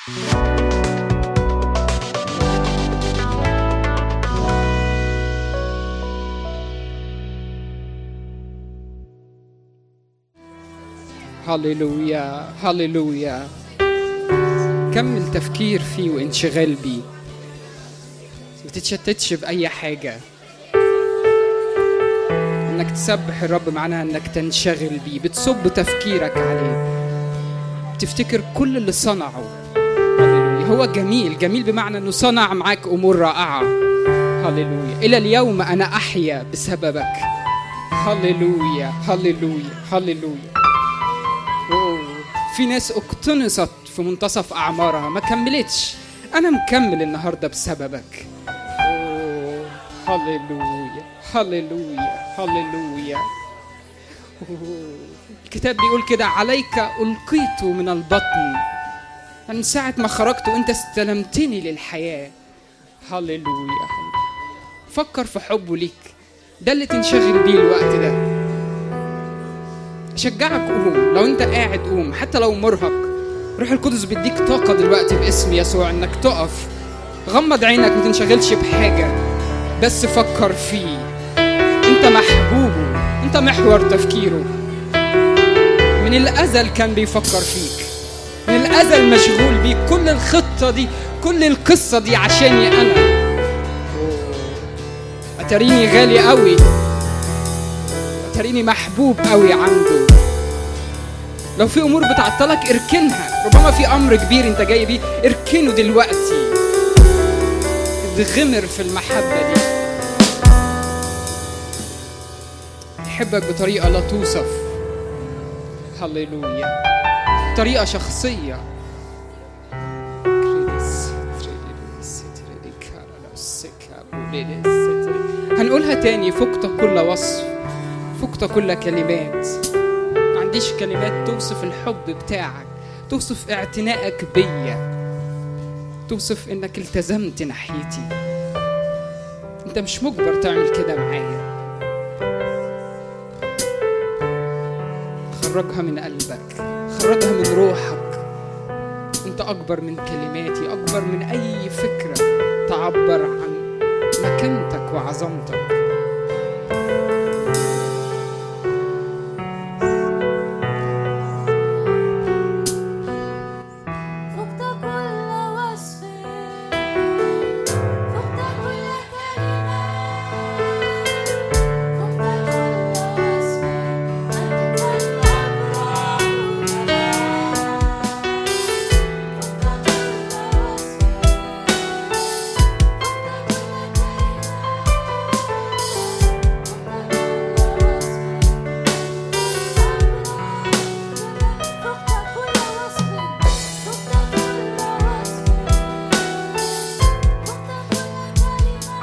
هللويا هللويا كمل تفكير فيه وانشغال بيه ما تتشتتش بأي حاجة انك تسبح الرب معناها انك تنشغل بيه بتصب تفكيرك عليه تفتكر كل اللي صنعه هللويا هو جميل جميل بمعنى انه صنع معاك امور رائعه هللويا الى اليوم انا احيا بسببك هللويا هللويا هللويا أوه. في ناس اقتنصت في منتصف اعمارها ما كملتش انا مكمل النهارده بسببك أوه. هللويا هللويا هللويا أوه. الكتاب بيقول كده عليك ألقيت من البطن من ساعة ما خرجت وأنت استلمتني للحياة هللويا فكر في حبه ليك ده اللي تنشغل بيه الوقت ده أشجعك قوم لو أنت قاعد قوم حتى لو مرهق روح القدس بيديك طاقة دلوقتي باسم يسوع إنك تقف غمض عينك ما تنشغلش بحاجة بس فكر فيه أنت محبوبه أنت محور تفكيره من الأزل كان بيفكر فيك من الأزل مشغول بيك كل الخطة دي كل القصة دي عشاني أنا أتريني غالي قوي أتريني محبوب قوي عنده لو في أمور بتعطلك اركنها ربما في أمر كبير أنت جاي بيه اركنه دلوقتي اتغمر في المحبة دي يحبك بطريقة لا توصف هللويا طريقة شخصية هنقولها تاني فقت كل وصف فقت كل كلمات ما عنديش كلمات توصف الحب بتاعك توصف اعتنائك بيا توصف انك التزمت ناحيتي انت مش مجبر تعمل كده معايا خرجها من قلبك خرجها من روحك انت اكبر من كلماتي اكبر من اي فكره تعبر عن مكانتك وعظمتك فقت كل وصف فقت كل كلمة فقت كل وصف أنت الأبرار فقت كل وصف فقت كل وصف فقت كل وصف فقت كل كلمة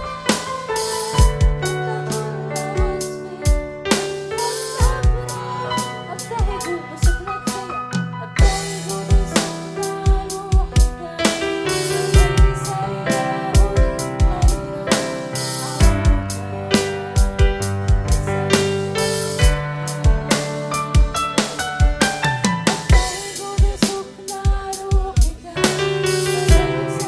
أبتهج بسكنك فيا أبتهج بسكن روحك ليس إله أبتهج بسكن روحك ليس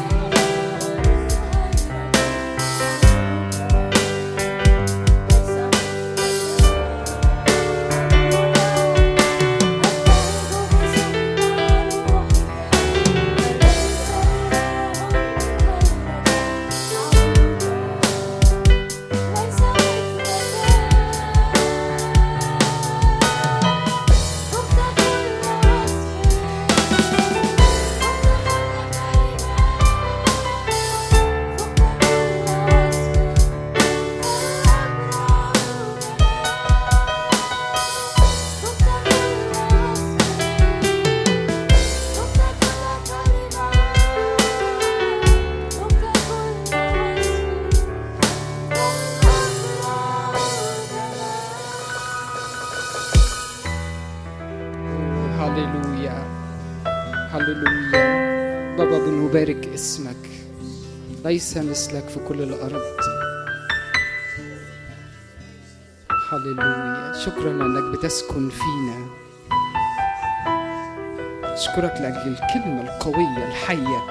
هللويا هللويا بابا بنبارك اسمك ليس مثلك في كل الأرض هللويا شكرا انك بتسكن فينا أشكرك لأجل الكلمة القوية الحية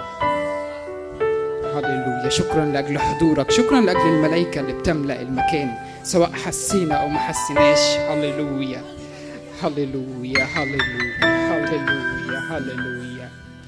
هللويا شكرا لأجل حضورك شكرا لأجل الملائكة اللي بتملأ المكان سواء حسينا أو ما حسيناش هللويا هللويا هللويا هللويا هللويا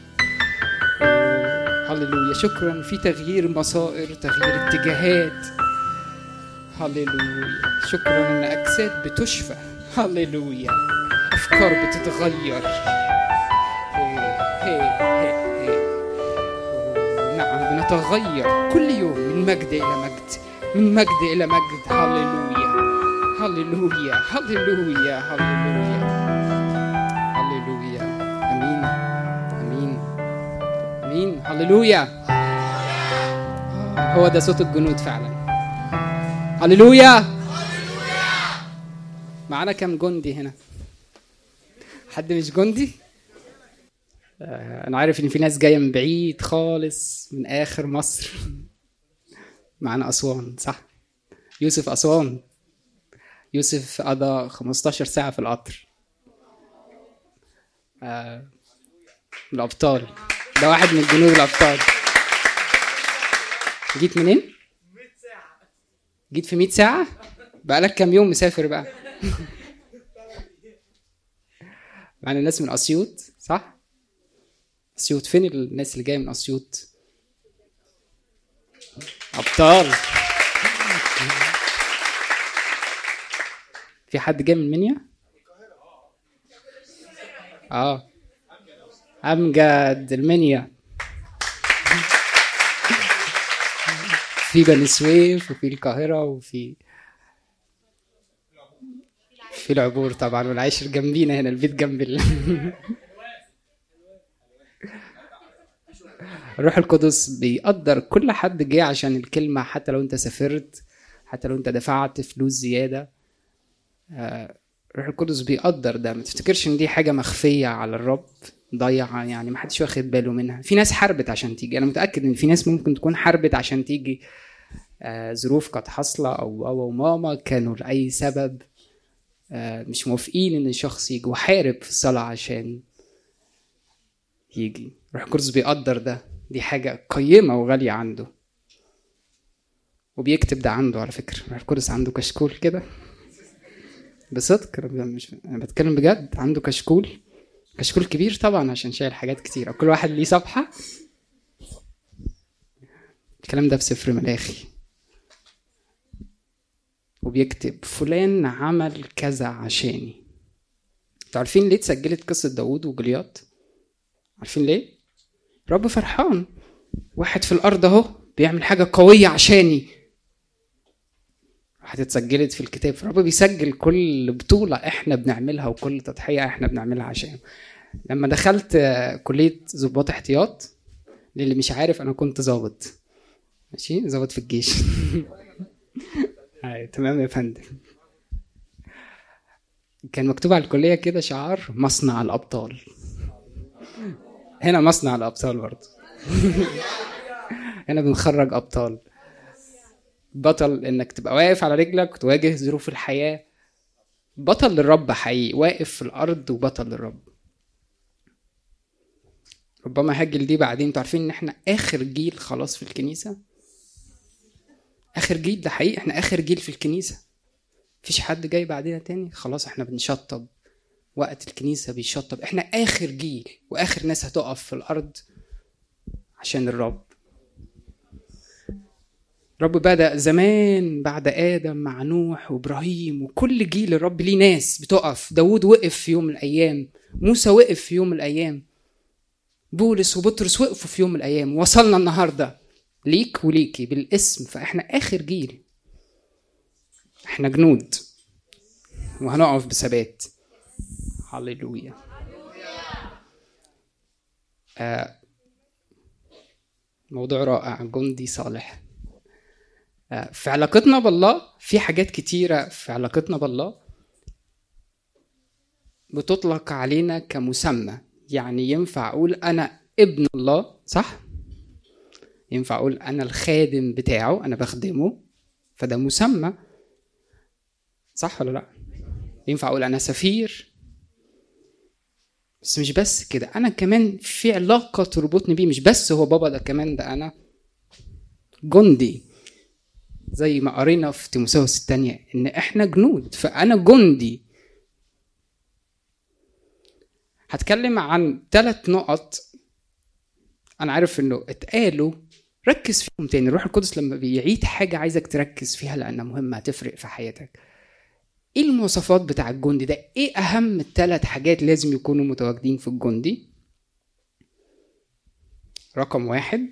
هللويا شكرا في تغيير مصائر تغيير اتجاهات هللويا شكرا ان اجساد بتشفى هللويا افكار بتتغير هي هي هي هي. نعم بنتغير كل يوم من مجد الى مجد من مجد الى مجد هللويا هللويا هللويا هللويا هللويا امين امين امين هللويا هو ده صوت الجنود فعلا هللويا معانا كام جندي هنا حد مش جندي آه، انا عارف ان في ناس جايه من بعيد خالص من اخر مصر معانا اسوان صح يوسف اسوان يوسف قضى 15 ساعه في القطر آه، الابطال ده واحد من الجنود الابطال جيت منين جيت في 100 ساعه بقالك كام يوم مسافر بقى معانا ناس من اسيوط صح اسيوط فين الناس اللي جايه من اسيوط ابطال في حد جاي من منيا اه امجد المنيا في بني سويف وفي القاهره وفي في العبور طبعا والعاشر جنبينا هنا البيت جنب ال... الروح القدس بيقدر كل حد جه عشان الكلمة حتى لو انت سافرت حتى لو انت دفعت فلوس زيادة آه، الروح القدس بيقدر ده ما تفتكرش ان دي حاجة مخفية على الرب ضيعة يعني ما حدش واخد باله منها في ناس حاربت عشان تيجي انا متأكد ان في ناس ممكن تكون حاربت عشان تيجي آه، ظروف كانت حاصلة او بابا وماما كانوا لأي سبب آه، مش موافقين ان الشخص يجي وحارب في الصلاة عشان يجي روح القدس بيقدر ده دي حاجة قيمة وغالية عنده وبيكتب ده عنده على فكرة روح القدس عنده كشكول كده بصدق أنا مش انا بتكلم بجد عنده كشكول كشكول كبير طبعا عشان شايل حاجات كتير كل واحد ليه صفحة الكلام ده في سفر ملاخي وبيكتب فلان عمل كذا عشاني انتوا عارفين ليه اتسجلت قصة داوود وجولياط عارفين ليه رب فرحان واحد في الارض اهو بيعمل حاجة قوية عشاني راحت اتسجلت في الكتاب رب بيسجل كل بطولة احنا بنعملها وكل تضحية احنا بنعملها عشانه لما دخلت آه، كلية ضباط احتياط للي مش عارف انا كنت ضابط ماشي ضابط في الجيش أيوة تمام يا فندم كان مكتوب على الكلية كده شعار مصنع الأبطال هنا مصنع الأبطال برضه هنا بنخرج أبطال بطل إنك تبقى واقف على رجلك وتواجه ظروف الحياة بطل للرب حقيقي واقف في الأرض وبطل للرب ربما هاجل دي بعدين انتوا عارفين ان احنا اخر جيل خلاص في الكنيسه اخر جيل ده حقيقي احنا اخر جيل في الكنيسه مفيش حد جاي بعدنا تاني خلاص احنا بنشطب وقت الكنيسه بيشطب احنا اخر جيل واخر ناس هتقف في الارض عشان الرب الرب بدأ زمان بعد آدم مع نوح وإبراهيم وكل جيل الرب ليه ناس بتقف داود وقف في يوم من الأيام موسى وقف في يوم من الأيام بولس وبطرس وقفوا في يوم من الأيام وصلنا النهاردة ليك وليكي بالاسم فإحنا آخر جيل إحنا جنود وهنقف بثبات هللويا آه موضوع رائع جندي صالح آه في علاقتنا بالله في حاجات كتيرة في علاقتنا بالله بتطلق علينا كمسمى يعني ينفع أقول أنا ابن الله صح؟ ينفع أقول أنا الخادم بتاعه أنا بخدمه فده مسمى صح ولا لأ؟ ينفع أقول أنا سفير بس مش بس كده انا كمان في علاقه تربطني بيه مش بس هو بابا ده كمان ده انا جندي زي ما قرينا في تيموثاوس الثانيه ان احنا جنود فانا جندي هتكلم عن ثلاث نقط انا عارف انه اتقالوا ركز فيهم تاني الروح القدس لما بيعيد حاجه عايزك تركز فيها لانها مهمه هتفرق في حياتك ايه المواصفات بتاع الجندي ده ايه اهم ثلاث حاجات لازم يكونوا متواجدين في الجندي رقم واحد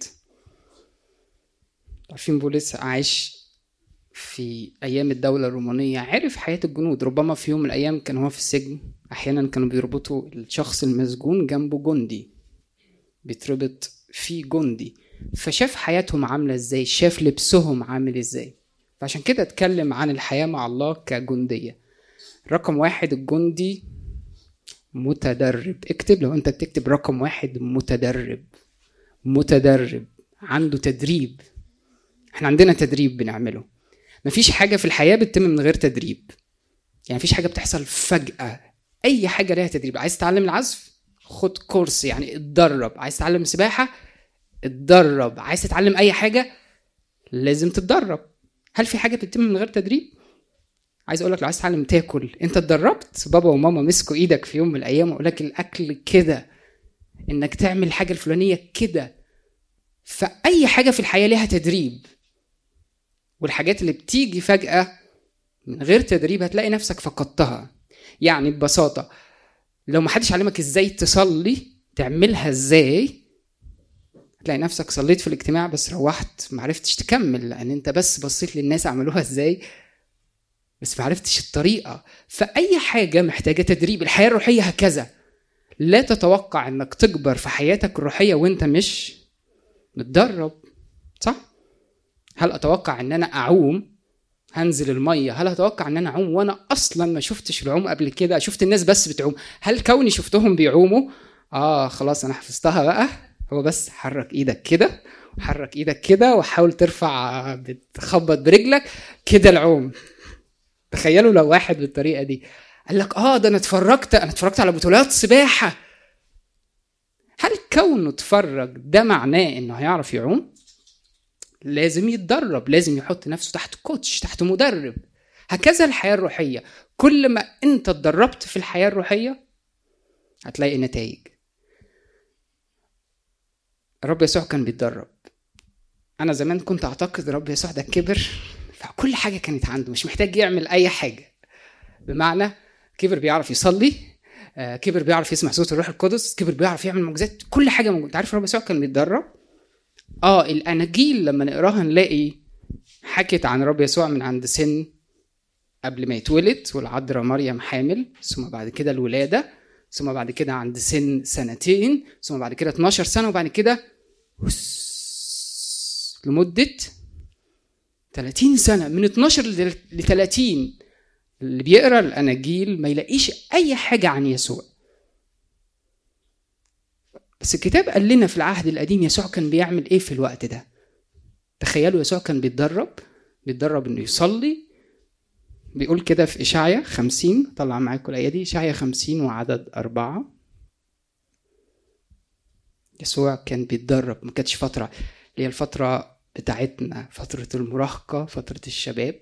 عارفين بولس عاش في ايام الدوله الرومانيه عرف حياه الجنود ربما في يوم من الايام كان هو في السجن احيانا كانوا بيربطوا الشخص المسجون جنبه جندي بيتربط فيه جندي فشاف حياتهم عامله ازاي شاف لبسهم عامل ازاي فعشان كده اتكلم عن الحياه مع الله كجنديه رقم واحد الجندي متدرب اكتب لو انت بتكتب رقم واحد متدرب متدرب عنده تدريب احنا عندنا تدريب بنعمله مفيش حاجة في الحياة بتتم من غير تدريب يعني مفيش حاجة بتحصل فجأة أي حاجة ليها تدريب عايز تتعلم العزف خد كورس يعني اتدرب عايز تتعلم السباحة اتدرب عايز تتعلم أي حاجة لازم تتدرب هل في حاجة بتتم من غير تدريب؟ عايز اقول لك لو عايز تتعلم تاكل انت اتدربت بابا وماما مسكوا ايدك في يوم من الايام وقال لك الاكل كده انك تعمل الحاجه الفلانيه كده فاي حاجه في الحياه ليها تدريب والحاجات اللي بتيجي فجاه من غير تدريب هتلاقي نفسك فقدتها يعني ببساطه لو ما حدش علمك ازاي تصلي تعملها ازاي هتلاقي نفسك صليت في الاجتماع بس روحت ما عرفتش تكمل لان انت بس بصيت للناس عملوها ازاي بس ما عرفتش الطريقه فاي حاجه محتاجه تدريب الحياه الروحيه هكذا لا تتوقع انك تكبر في حياتك الروحيه وانت مش متدرب صح هل اتوقع ان انا اعوم هنزل الميه هل اتوقع ان انا اعوم وانا اصلا ما شفتش العوم قبل كده شفت الناس بس بتعوم هل كوني شفتهم بيعوموا اه خلاص انا حفظتها بقى هو بس حرك ايدك كده وحرك ايدك كده وحاول ترفع بتخبط برجلك كده العوم تخيلوا لو واحد بالطريقه دي قال لك اه ده انا اتفرجت انا اتفرجت على بطولات سباحه هل كونه اتفرج ده معناه انه هيعرف يعوم لازم يتدرب لازم يحط نفسه تحت كوتش تحت مدرب هكذا الحياه الروحيه كل ما انت اتدربت في الحياه الروحيه هتلاقي نتائج الرب يسوع كان بيتدرب انا زمان كنت اعتقد الرب يسوع ده كبر فكل حاجه كانت عنده مش محتاج يعمل اي حاجه بمعنى كبر بيعرف يصلي آه، كبر بيعرف يسمع صوت الروح القدس كبر بيعرف يعمل معجزات كل حاجه موجوده انت عارف الرب يسوع كان بيتدرب اه الاناجيل لما نقراها نلاقي حكت عن الرب يسوع من عند سن قبل ما يتولد والعذراء مريم حامل ثم بعد كده الولاده ثم بعد كده عند سن سنتين ثم بعد كده 12 سنه وبعد كده هس لمده 30 سنه من 12 ل 30 اللي بيقرا الاناجيل ما يلاقيش اي حاجه عن يسوع بس الكتاب قال لنا في العهد القديم يسوع كان بيعمل ايه في الوقت ده تخيلوا يسوع كان بيتدرب بيتدرب انه يصلي بيقول كده في إشعيا خمسين طلع معاكم الآية دي إشعيا خمسين وعدد أربعة يسوع كان بيتدرب ما كانتش فترة اللي هي الفترة بتاعتنا فترة المراهقة فترة الشباب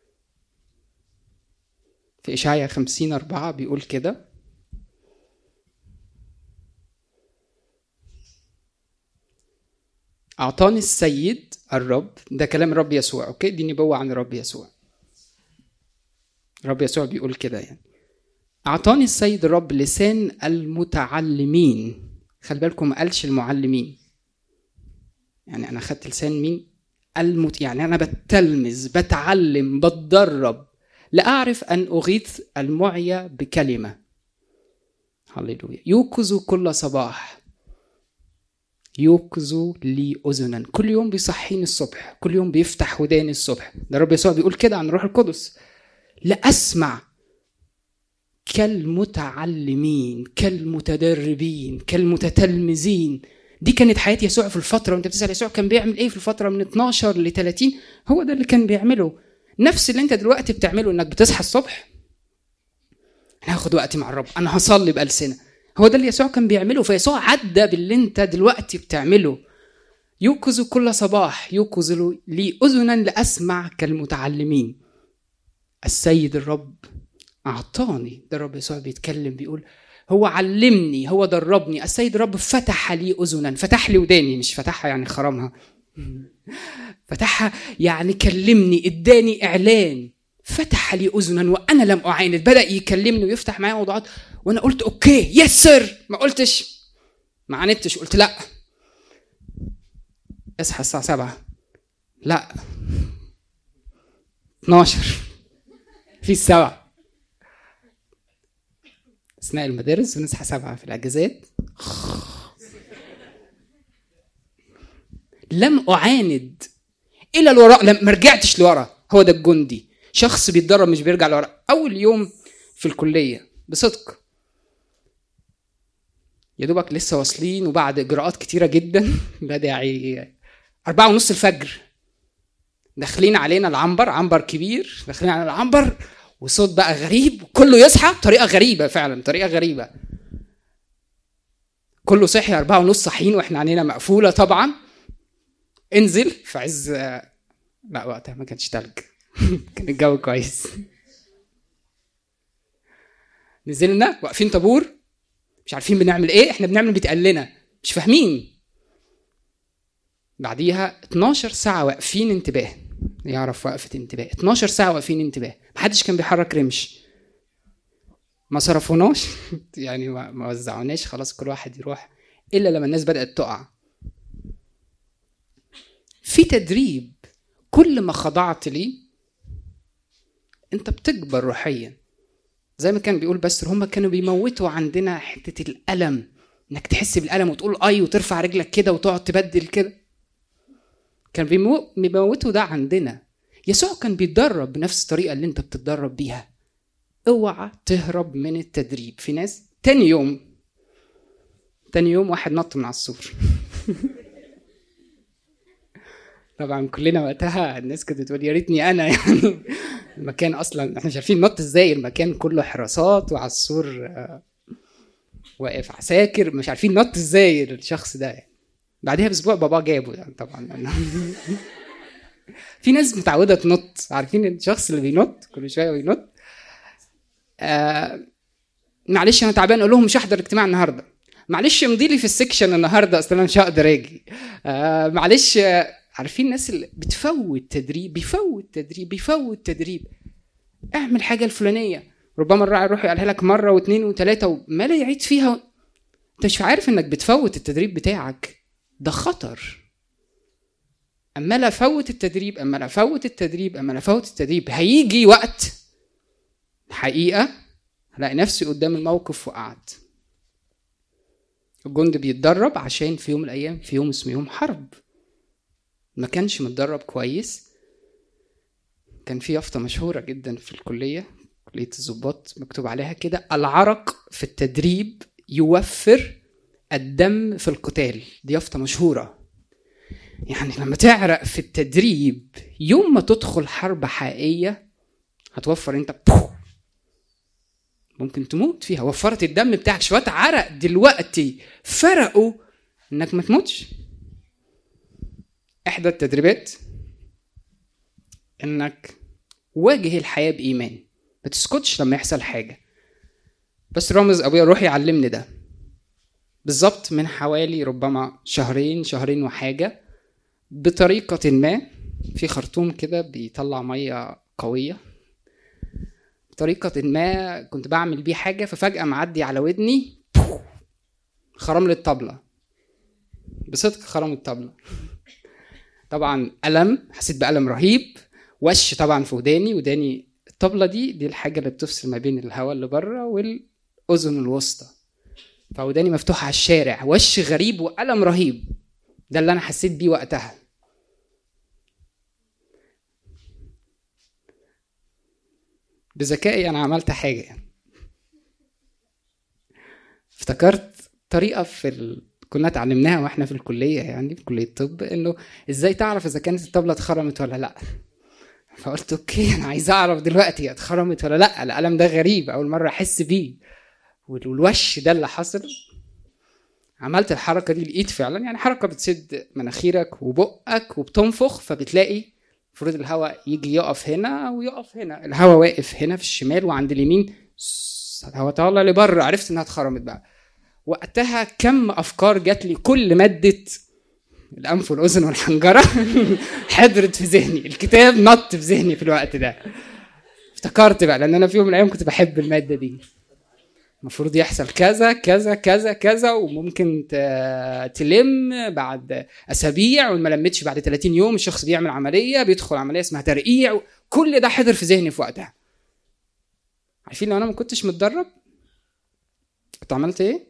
في إشعيا خمسين أربعة بيقول كده أعطاني السيد الرب ده كلام الرب يسوع أوكي دي نبوة عن الرب يسوع الرب يسوع بيقول كده يعني أعطاني السيد الرب لسان المتعلمين خلي بالكم ما قالش المعلمين يعني أنا خدت لسان مين المت يعني أنا بتلمذ بتعلم بتدرب لأعرف أن أغيث المعيا بكلمة هللويا يوقظ كل صباح يوقظ لي أذنا كل يوم بيصحيني الصبح كل يوم بيفتح وداني الصبح ده الرب يسوع بيقول كده عن الروح القدس لأسمع كالمتعلمين كالمتدربين كالمتتلمذين دي كانت حياة يسوع في الفترة وانت بتسأل يسوع كان بيعمل ايه في الفترة من 12 ل 30 هو ده اللي كان بيعمله نفس اللي انت دلوقتي بتعمله انك بتصحى الصبح انا هاخد وقتي مع الرب انا هصلي بألسنة هو ده اللي يسوع كان بيعمله فيسوع عدى باللي انت دلوقتي بتعمله يوقظ كل صباح يوقظ لي اذنا لاسمع كالمتعلمين السيد الرب اعطاني ده الرب يسوع بيتكلم بيقول هو علمني هو دربني السيد الرب فتح لي اذنا فتح لي وداني مش فتحها يعني خرمها فتحها يعني كلمني اداني اعلان فتح لي اذنا وانا لم اعاند بدا يكلمني ويفتح معايا موضوعات وانا قلت اوكي يس سر ما قلتش ما عاندتش قلت لا اصحى الساعه 7 لا 12 في السبعة اثناء المدارس بنصحى سبعة في الاجازات لم اعاند الى الوراء لم ما رجعتش لورا هو ده الجندي شخص بيتدرب مش بيرجع لورا اول يوم في الكليه بصدق يا دوبك لسه واصلين وبعد اجراءات كتيره جدا لا داعي أربعة ونص الفجر داخلين علينا العنبر عنبر كبير داخلين علينا العنبر وصوت بقى غريب كله يصحى بطريقه غريبه فعلا طريقه غريبه كله صحي أربعة ونص صاحيين واحنا عينينا مقفوله طبعا انزل في عز لا وقتها ما كانش تلج كان الجو كويس نزلنا واقفين طابور مش عارفين بنعمل ايه احنا بنعمل بيتقال لنا مش فاهمين بعديها 12 ساعة واقفين انتباه يعرف وقفة انتباه 12 ساعة واقفين انتباه محدش كان بيحرك رمش ما صرفوناش يعني ما ما وزعوناش خلاص كل واحد يروح الا لما الناس بدأت تقع في تدريب كل ما خضعت ليه انت بتكبر روحيا زي ما كان بيقول بس هم كانوا بيموتوا عندنا حتة الألم انك تحس بالألم وتقول اي وترفع رجلك كده وتقعد تبدل كده كان بيمو- بيموتوا ده عندنا يسوع كان بيتدرب بنفس الطريقة اللي انت بتتدرب بيها اوعى تهرب من التدريب في ناس تاني يوم تاني يوم واحد نط من على السور طبعا كلنا وقتها الناس كانت بتقول يا ريتني انا يعني المكان اصلا احنا مش عارفين نط ازاي المكان كله حراسات وعلى السور آه، واقف عساكر مش عارفين نط ازاي الشخص ده يعني. بعدها باسبوع بابا جابه يعني طبعا في ناس متعوده تنط عارفين الشخص اللي بينط كل شويه بينط آه معلش انا تعبان اقول لهم مش هحضر اجتماع النهارده معلش امضي لي في السكشن النهارده اصل انا مش هقدر اجي آه معلش آه، عارفين الناس اللي بتفوت تدريب بيفوت تدريب بيفوت تدريب اعمل حاجه الفلانيه ربما الراعي يروح يقولها لك مره واثنين وثلاثه وما لا يعيد فيها انت مش عارف انك بتفوت التدريب بتاعك ده خطر اما لا افوت التدريب اما لا افوت التدريب اما لا افوت التدريب هيجي وقت حقيقه هلاقي نفسي قدام الموقف وقعت الجندي بيتدرب عشان في يوم من الايام في يوم اسمه يوم حرب ما كانش متدرب كويس كان في يافطه مشهوره جدا في الكليه كليه الضباط مكتوب عليها كده العرق في التدريب يوفر الدم في القتال دي يافطه مشهوره يعني لما تعرق في التدريب يوم ما تدخل حرب حقيقيه هتوفر انت بوه ممكن تموت فيها وفرت الدم بتاعك شويه عرق دلوقتي فرقوا انك ما تموتش احدى التدريبات انك واجه الحياه بايمان ما تسكتش لما يحصل حاجه بس رامز ابويا روح يعلمني ده بالظبط من حوالي ربما شهرين شهرين وحاجه بطريقه ما في خرطوم كده بيطلع ميه قويه بطريقه ما كنت بعمل بيه حاجه ففجاه معدي على ودني خرم لي الطبله بصدق خرم الطبله طبعا الم حسيت بالم رهيب وش طبعا في وداني وداني الطبله دي دي الحاجه اللي بتفصل ما بين الهواء اللي بره والاذن الوسطى فوداني مفتوحه على الشارع وش غريب والم رهيب ده اللي انا حسيت بيه وقتها بذكائي انا عملت حاجه يعني افتكرت طريقه في ال... كنا اتعلمناها واحنا في الكليه يعني في كليه الطب انه ازاي تعرف اذا كانت الطبله اتخرمت ولا لا فقلت اوكي انا عايز اعرف دلوقتي اتخرمت ولا لا الالم ده غريب اول مره احس بيه والوش ده اللي حصل عملت الحركه دي الايد فعلا يعني حركه بتسد مناخيرك وبقك وبتنفخ فبتلاقي المفروض الهواء يجي يقف هنا ويقف هنا الهواء واقف هنا في الشمال وعند اليمين س- الهواء طالع لبره عرفت انها اتخرمت بقى وقتها كم افكار جات لي كل ماده الانف والاذن والحنجره حضرت في ذهني الكتاب نط في ذهني في الوقت ده افتكرت بقى لان انا في يوم من الايام كنت بحب الماده دي المفروض يحصل كذا كذا كذا كذا وممكن ت- تلم بعد اسابيع وما لمتش بعد 30 يوم الشخص بيعمل عمليه بيدخل عمليه اسمها ترقيع كل ده حضر في ذهني في وقتها عارفين لو انا ما كنتش متدرب كنت عملت ايه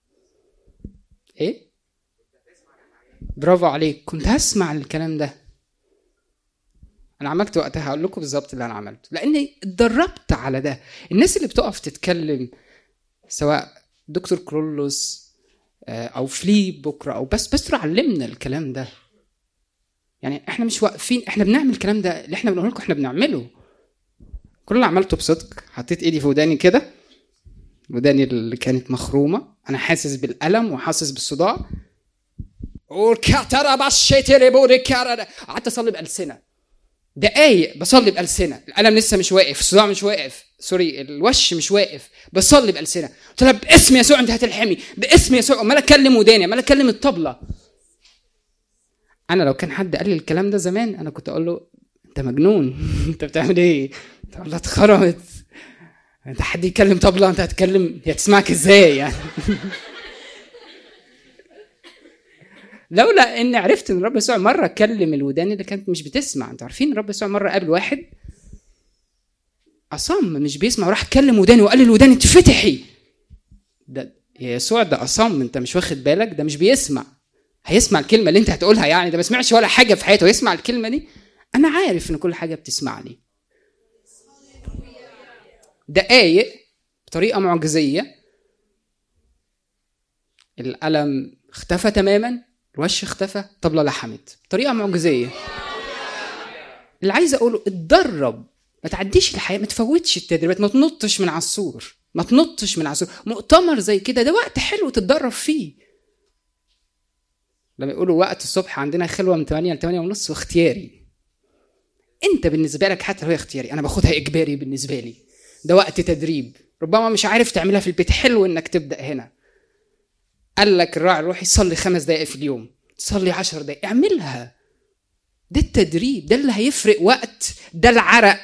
ايه برافو عليك كنت هسمع الكلام ده انا عملت وقتها هقول لكم بالظبط اللي انا عملته لاني اتدربت على ده الناس اللي بتقف تتكلم سواء دكتور كرولوس آه، او فليب بكره او بس بس علمنا الكلام ده يعني احنا مش واقفين احنا بنعمل الكلام ده اللي احنا بنقول لكم احنا بنعمله كل اللي عملته بصدق حطيت ايدي في وداني كده وداني اللي كانت مخرومه انا حاسس بالالم وحاسس بالصداع والكاترة بشيتي بوري كارا قعدت اصلي بالسنه دقايق بصلي بالسنه الالم لسه مش واقف الصداع مش واقف سوري الوش مش واقف بصلي بالسنه قلت لها باسم يسوع انت هتلحمي باسم يسوع امال اكلم وداني امال اكلم الطبله انا لو كان حد قال لي الكلام ده زمان انا كنت اقول له انت مجنون انت بتعمل ايه طبله اتخرمت انت حد يتكلم طبله انت هتتكلم هي تسمعك ازاي يعني لولا ان عرفت ان الرب يسوع مره كلم الودان اللي كانت مش بتسمع انتوا عارفين الرب يسوع مره قابل واحد اصم مش بيسمع وراح كلم وداني وقال للودان اتفتحي ده يا يسوع ده اصم انت مش واخد بالك ده مش بيسمع هيسمع الكلمه اللي انت هتقولها يعني ده ما سمعش ولا حاجه في حياته يسمع الكلمه دي انا عارف ان كل حاجه بتسمعني دقايق بطريقه معجزيه الالم اختفى تماما الوش اختفى طبله لحمت بطريقه معجزيه اللي عايز اقوله اتدرب ما تعديش الحياه ما تفوتش التدريبات ما تنطش من على السور ما تنطش من على السور مؤتمر زي كده ده وقت حلو تتدرب فيه لما يقولوا وقت الصبح عندنا خلوه من 8 ل 8 ونص واختياري انت بالنسبه لك حتى لو هي اختياري انا باخدها اجباري بالنسبه لي ده وقت تدريب ربما مش عارف تعملها في البيت حلو انك تبدا هنا قال لك الراعي الروحي صلي خمس دقائق في اليوم صلي عشر دقائق اعملها ده التدريب ده اللي هيفرق وقت ده العرق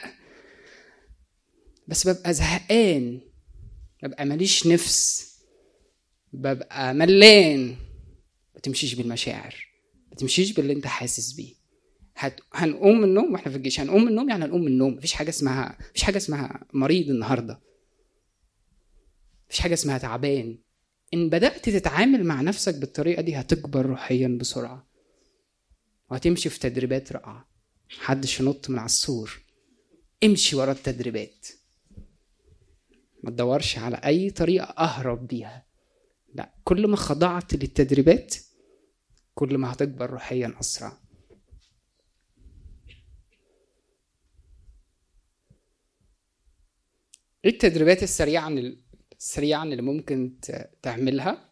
بس ببقى زهقان ببقى ماليش نفس ببقى ملان ما تمشيش بالمشاعر ما تمشيش باللي انت حاسس بيه هت... هنقوم من النوم واحنا في الجيش هنقوم من النوم يعني هنقوم من النوم مفيش حاجه اسمها مفيش حاجه اسمها مريض النهارده مفيش حاجه اسمها تعبان ان بدات تتعامل مع نفسك بالطريقه دي هتكبر روحيا بسرعه وهتمشي في تدريبات رائعه محدش ينط من على السور امشي ورا التدريبات ما تدورش على اي طريقه اهرب بيها لا كل ما خضعت للتدريبات كل ما هتكبر روحيا اسرع ايه التدريبات السريعه اللي سريعا اللي ممكن ت- تعملها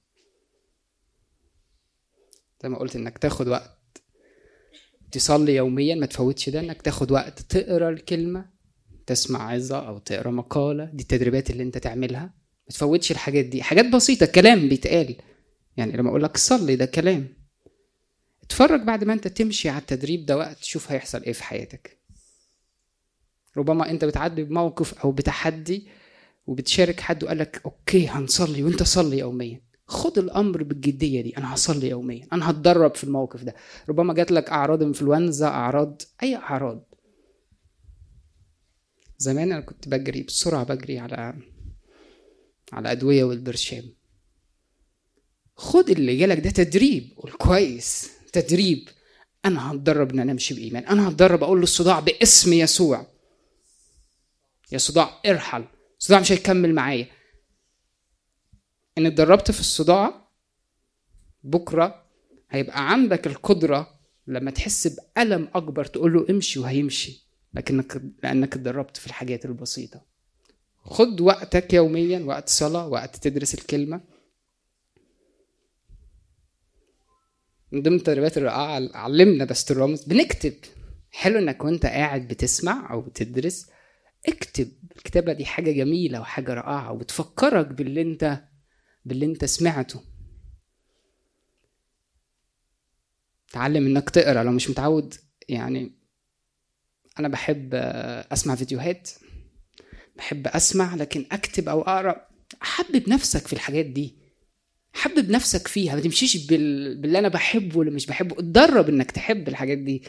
زي ما قلت انك تاخد وقت تصلي يوميا ما تفوتش ده انك تاخد وقت تقرا الكلمه تسمع عظه او تقرا مقاله دي التدريبات اللي انت تعملها ما تفوتش الحاجات دي حاجات بسيطه كلام بيتقال يعني لما اقول لك صلي ده كلام اتفرج بعد ما انت تمشي على التدريب ده وقت شوف هيحصل ايه في حياتك ربما انت بتعدي بموقف او بتحدي وبتشارك حد وقال لك اوكي هنصلي وانت صلي يوميا خد الامر بالجديه دي انا هصلي يوميا انا هتدرب في الموقف ده ربما جات لك اعراض انفلونزا اعراض اي اعراض زمان انا كنت بجري بسرعه بجري على على ادويه والبرشام خد اللي جالك ده تدريب قول كويس تدريب انا هتدرب ان انا امشي بايمان انا هتدرب اقول للصداع باسم يسوع يا صداع ارحل الصداع مش هيكمل معايا ان اتدربت في الصداع بكره هيبقى عندك القدره لما تحس بألم أكبر تقول له امشي وهيمشي لكنك لأنك اتدربت في الحاجات البسيطة خد وقتك يوميا وقت صلاة وقت تدرس الكلمة من ضمن التدريبات الرائعة علمنا بس الرامز بنكتب حلو انك وانت قاعد بتسمع او بتدرس اكتب الكتابة دي حاجة جميلة وحاجة رائعة وبتفكرك باللي انت باللي انت سمعته تعلم انك تقرا لو مش متعود يعني انا بحب آه، اسمع فيديوهات بحب اسمع لكن اكتب او اقرا حبب نفسك في الحاجات دي حبب نفسك فيها ما تمشيش بال... باللي انا بحبه واللي مش بحبه اتدرب انك تحب الحاجات دي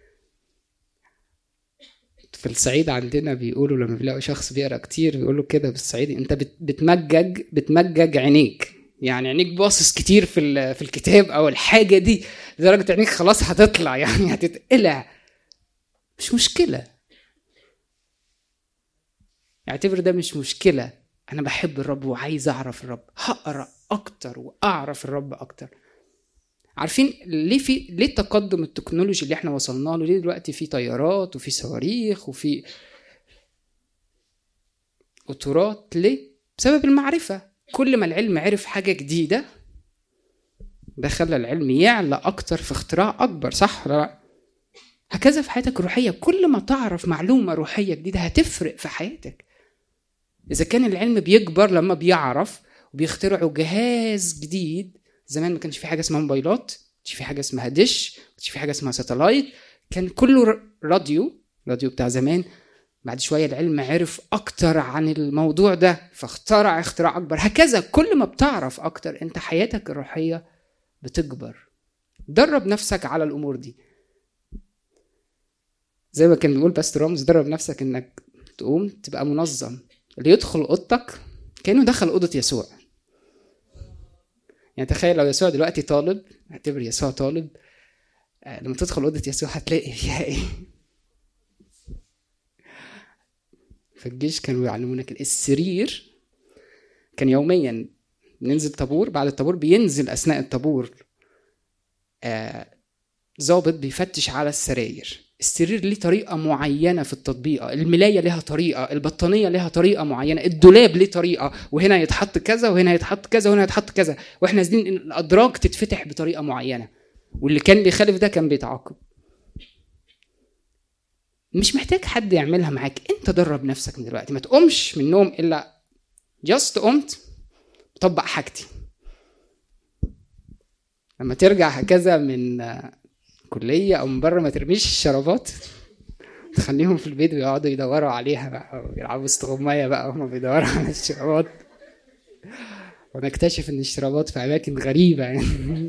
في الصعيد عندنا بيقولوا لما بيلاقوا شخص بيقرا كتير بيقولوا كده بالصعيدي انت بت... بتمجج بتمجج عينيك يعني عينيك باصص كتير في ال... في الكتاب او الحاجه دي لدرجه عينيك خلاص هتطلع يعني هتتقلع مش مشكله اعتبر ده مش مشكله انا بحب الرب وعايز اعرف الرب هقرا اكتر واعرف الرب اكتر عارفين ليه في ليه التقدم التكنولوجي اللي احنا وصلنا له ليه دلوقتي في طيارات وفي صواريخ وفي قطورات ليه بسبب المعرفة كل ما العلم عرف حاجة جديدة ده خلى العلم يعلى أكتر في اختراع أكبر صح ولا لا؟ هكذا في حياتك الروحية كل ما تعرف معلومة روحية جديدة هتفرق في حياتك إذا كان العلم بيكبر لما بيعرف وبيخترعوا جهاز جديد زمان ما كانش في حاجه اسمها موبايلات ما كانش في حاجه اسمها دش ما كانش في حاجه اسمها ساتلايت كان كله ر- راديو راديو بتاع زمان بعد شويه العلم عرف اكتر عن الموضوع ده فاخترع اختراع اكبر هكذا كل ما بتعرف اكتر انت حياتك الروحيه بتكبر درب نفسك على الامور دي زي ما كان بيقول باستر رامز درب نفسك انك تقوم تبقى منظم اللي يدخل اوضتك كانه دخل اوضه يسوع يعني تخيل لو يسوع دلوقتي طالب اعتبر يسوع طالب آه، لما تدخل اوضه يسوع هتلاقي فيها ايه في الجيش كانوا بيعلمونا كده السرير كان يوميا ننزل طابور بعد الطابور بينزل اثناء الطابور آه، ضابط بيفتش على السراير السرير ليه طريقة معينة في التطبيقة الملاية لها طريقة البطانية لها طريقة معينة الدولاب ليه طريقة وهنا يتحط كذا وهنا يتحط كذا وهنا يتحط كذا واحنا نازلين إن الأدراج تتفتح بطريقة معينة واللي كان بيخالف ده كان بيتعاقب مش محتاج حد يعملها معاك انت درب نفسك من دلوقتي ما تقومش من النوم الا جاست قمت طبق حاجتي لما ترجع هكذا من آه، كلية أو من بره ما ترميش الشرابات تخليهم في البيت ويقعدوا يدوروا عليها بقى ويلعبوا استغماية بقى وهم بيدوروا على الشرابات ونكتشف إن الشرابات في أماكن غريبة يعني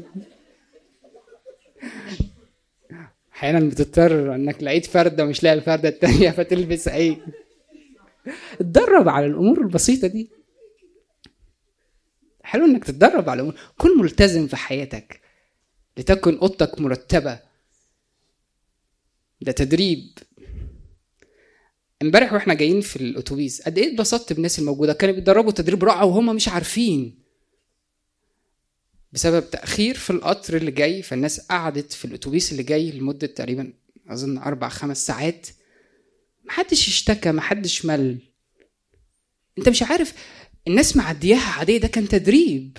أحيانا بتضطر إنك لقيت فردة مش لاقي الفردة التانية فتلبس أي اتدرب على الأمور البسيطة دي حلو إنك تتدرب على الأمور كن ملتزم في حياتك لتكن اوضتك مرتبه ده تدريب امبارح واحنا جايين في الاتوبيس قد ايه اتبسطت بالناس الموجوده كانوا بيتدربوا تدريب رائع وهم مش عارفين بسبب تاخير في القطر اللي جاي فالناس قعدت في الاتوبيس اللي جاي لمده تقريبا اظن اربع خمس ساعات محدش اشتكى محدش مل انت مش عارف الناس معدياها عاديه ده كان تدريب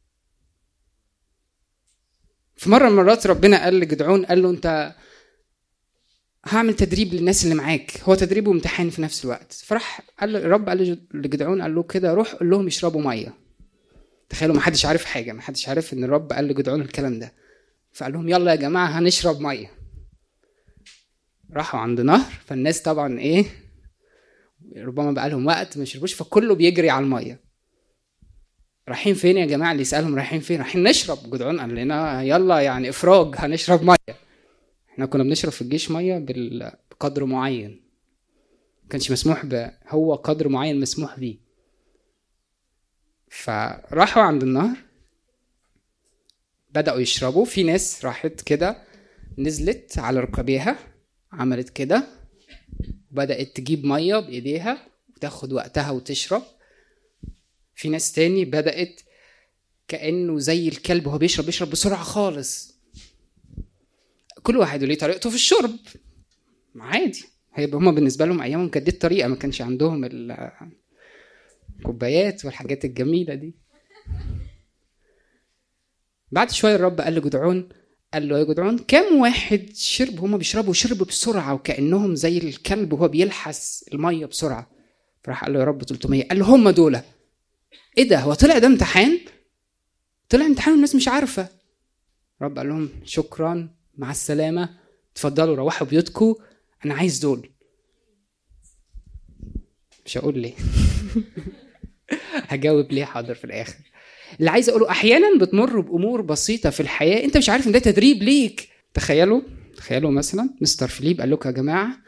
في مره من المرات ربنا قال لجدعون قال له انت هعمل تدريب للناس اللي معاك هو تدريب وامتحان في نفس الوقت فراح قال له الرب قال له- لجدعون قال له كده روح قول لهم يشربوا ميه تخيلوا ما حدش عارف حاجه ما حدش عارف ان الرب قال لجدعون الكلام ده فقال لهم يلا يا جماعه هنشرب ميه راحوا عند نهر فالناس طبعا ايه ربما بقى لهم وقت ما يشربوش فكله بيجري على الميه رايحين فين يا جماعه اللي يسالهم رايحين فين رايحين نشرب جدعون قال لنا يلا يعني افراج هنشرب ميه احنا كنا بنشرب في الجيش ميه بال- بقدر معين ما كانش مسموح ب هو قدر معين مسموح بيه فراحوا عند النهر بدأوا يشربوا في ناس راحت كده نزلت على ركبيها عملت كده وبدأت تجيب مية بإيديها وتاخد وقتها وتشرب في ناس تاني بدأت كأنه زي الكلب وهو بيشرب بيشرب بسرعة خالص كل واحد وليه طريقته في الشرب عادي هيبقى هما بالنسبة لهم أيامهم كانت دي الطريقة ما كانش عندهم ال كوبايات والحاجات الجميله دي بعد شويه الرب قال لجدعون قال له يا جدعون كم واحد شرب هما بيشربوا شرب بسرعه وكانهم زي الكلب وهو بيلحس الميه بسرعه فراح قال له يا رب 300 قال له هم دول ايه ده هو طلع ده امتحان طلع امتحان والناس مش عارفه رب قال لهم شكرا مع السلامه اتفضلوا روحوا بيوتكم انا عايز دول مش هقول ليه هجاوب ليه حاضر في الاخر اللي عايز اقوله احيانا بتمر بامور بسيطه في الحياه انت مش عارف ان ده تدريب ليك تخيلوا تخيلوا مثلا مستر فيليب قال لكم يا جماعه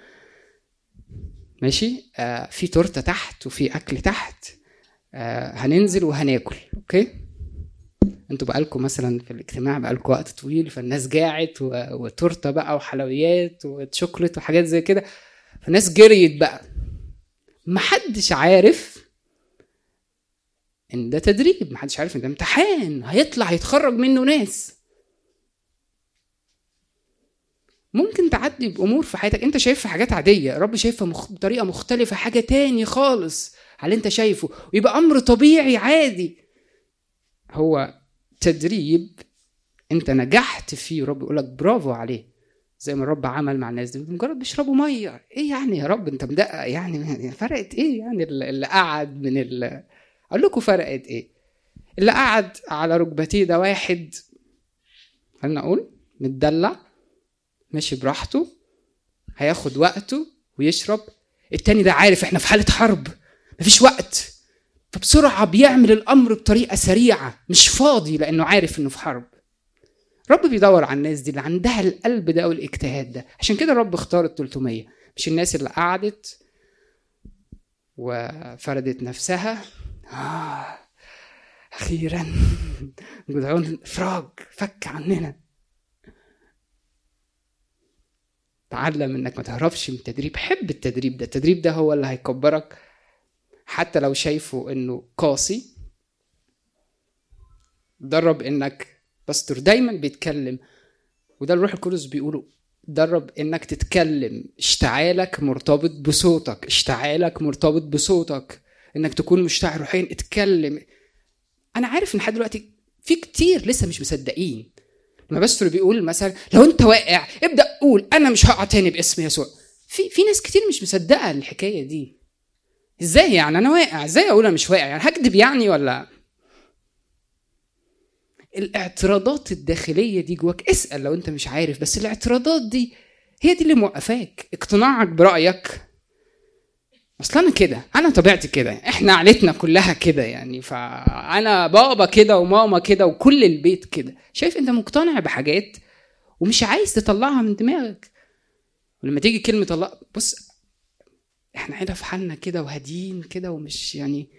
ماشي آه في تورته تحت وفي اكل تحت آه هننزل وهناكل اوكي انتوا بقالكم مثلا في الاجتماع بقالكم وقت طويل فالناس جاعت و- وتورته بقى وحلويات وشوكليت وحاجات زي كده فالناس جريت بقى محدش عارف ان ده تدريب محدش عارف ان ده امتحان هيطلع يتخرج منه ناس ممكن تعدي بامور في حياتك انت شايفها حاجات عاديه الرب شايفها مخ... بطريقه مختلفه حاجه تاني خالص على اللي انت شايفه ويبقى امر طبيعي عادي هو تدريب انت نجحت فيه ورب يقول لك برافو عليه زي ما الرب عمل مع الناس دي مجرد بيشربوا ميه ايه يعني يا رب انت مدقق يعني فرقت ايه يعني اللي قعد من ال... اقول لكم فرقت ايه اللي قعد على ركبتيه ده واحد خلينا اقول متدلع ماشي براحته هياخد وقته ويشرب التاني ده عارف احنا في حالة حرب مفيش وقت فبسرعة بيعمل الأمر بطريقة سريعة مش فاضي لأنه عارف إنه في حرب رب بيدور على الناس دي اللي عندها القلب ده والاجتهاد ده عشان كده الرب اختار ال 300 مش الناس اللي قعدت وفردت نفسها آه أخيرا جدعون إفراج فك عننا تعلم انك ما تهربش من التدريب حب التدريب ده التدريب ده هو اللي هيكبرك حتى لو شايفه انه قاسي درب انك باستور دايما بيتكلم وده الروح القدس بيقوله درب انك تتكلم اشتعالك مرتبط بصوتك اشتعالك مرتبط بصوتك انك تكون مشتعل روحيا اتكلم انا عارف ان لحد دلوقتي في كتير لسه مش مصدقين لما باستور بيقول مثلا لو انت واقع ابدا قول انا مش هقع تاني باسم يسوع في في ناس كتير مش مصدقه الحكايه دي ازاي يعني انا واقع ازاي اقول انا مش واقع يعني هكذب يعني ولا الاعتراضات الداخليه دي جواك اسال لو انت مش عارف بس الاعتراضات دي هي دي اللي موقفاك اقتناعك برايك اصل انا كده انا طبيعتي كده احنا عيلتنا كلها كده يعني فانا بابا كده وماما كده وكل البيت كده شايف انت مقتنع بحاجات ومش عايز تطلعها من دماغك ولما تيجي كلمه الله بص احنا عيله في حالنا كده وهاديين كده ومش يعني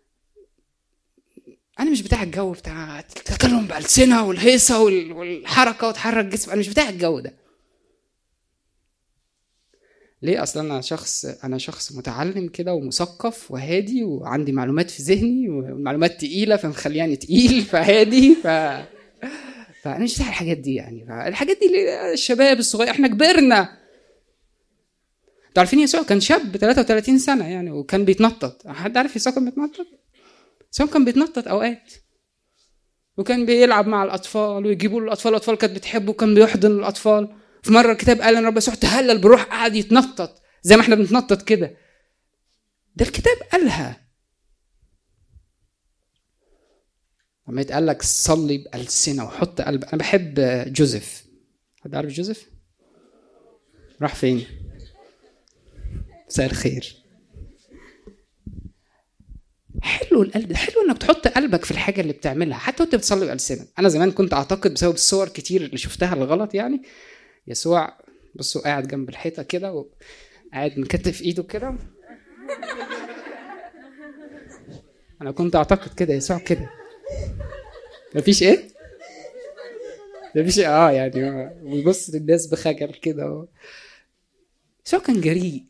انا مش بتاع الجو بتاع التكلم بالسنه والهيصه وال- والحركه وتحرك جسم انا مش بتاع الجو ده ليه اصلا انا شخص انا شخص متعلم كده ومثقف وهادي وعندي معلومات في ذهني والمعلومات تقيله فمخلياني تقيل فهادي ف فانا مش بتاع الحاجات دي يعني الحاجات دي اللي- الشباب الصغير احنا كبرنا انتوا عارفين يسوع كان شاب 33 سنه يعني وكان بيتنطط حد عارف يسوع كان بيتنطط يسوع كان بيتنطط اوقات وكان بيلعب مع الاطفال ويجيبوا له الاطفال الاطفال كانت بتحبه وكان بيحضن الاطفال في مره الكتاب قال ان رب يسوع تهلل بروح قعد يتنطط زي ما احنا بنتنطط كده ده الكتاب قالها لما يتقال لك صلي بألسنة وحط قلب أنا بحب جوزيف حد عارف جوزيف؟ راح فين؟ مساء الخير حلو القلب ده حلو انك تحط قلبك في الحاجه اللي بتعملها حتى وانت بتصلي بألسنة انا زمان كنت اعتقد بسبب الصور كتير اللي شفتها الغلط يعني يسوع بصوا قاعد جنب الحيطه كده وقاعد مكتف ايده كده انا كنت اعتقد كده يسوع كده مفيش ايه مفيش إيه؟ اه يعني هو بيبص للناس بخجل كده و... يسوع كان جريء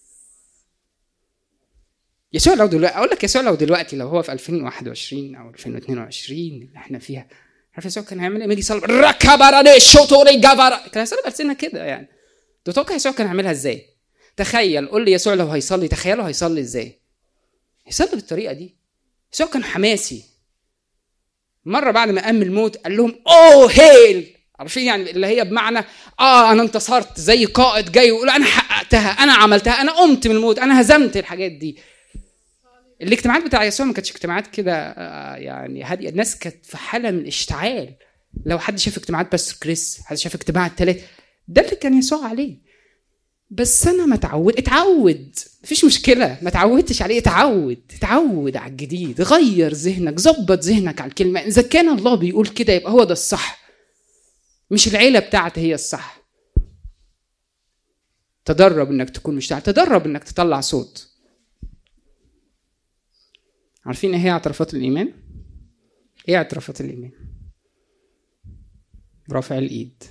يسوع لو دلوقتي اقول لك يسوع لو دلوقتي لو هو في 2021 او 2022 اللي احنا فيها عارف يسوع كان هيعمل ايه؟ لما يجي يصلي ركبراني شوتوري جافارا كان هيصلي بألسنة كده يعني تتوقع يسوع كان هيعملها ازاي؟ تخيل قول لي يسوع لو هيصلي تخيله هيصلي ازاي؟ يصلي بالطريقه دي يسوع كان حماسي مره بعد ما قام من الموت قال لهم اوه هيل عارفين يعني اللي هي بمعنى اه انا انتصرت زي قائد جاي يقول انا حققتها انا عملتها انا قمت من الموت انا هزمت الحاجات دي الاجتماعات بتاع يسوع ما كانتش اجتماعات كده آه، يعني هاديه الناس كانت في حاله من الاشتعال لو حد شاف اجتماعات باستر كريس حد شاف اجتماع التلات ده اللي كان يسوع عليه بس انا ما اتعود اتعود مفيش مشكله ما اتعودتش عليه اتعود اتعود على الجديد غير ذهنك ظبط ذهنك على الكلمه اذا كان الله بيقول كده يبقى هو ده الصح مش العيله بتاعتي هي الصح تدرب انك تكون مشتعل تدرب انك تطلع صوت عارفين ايه هي اعترافات الايمان ايه اعترافات الايمان رافع الايد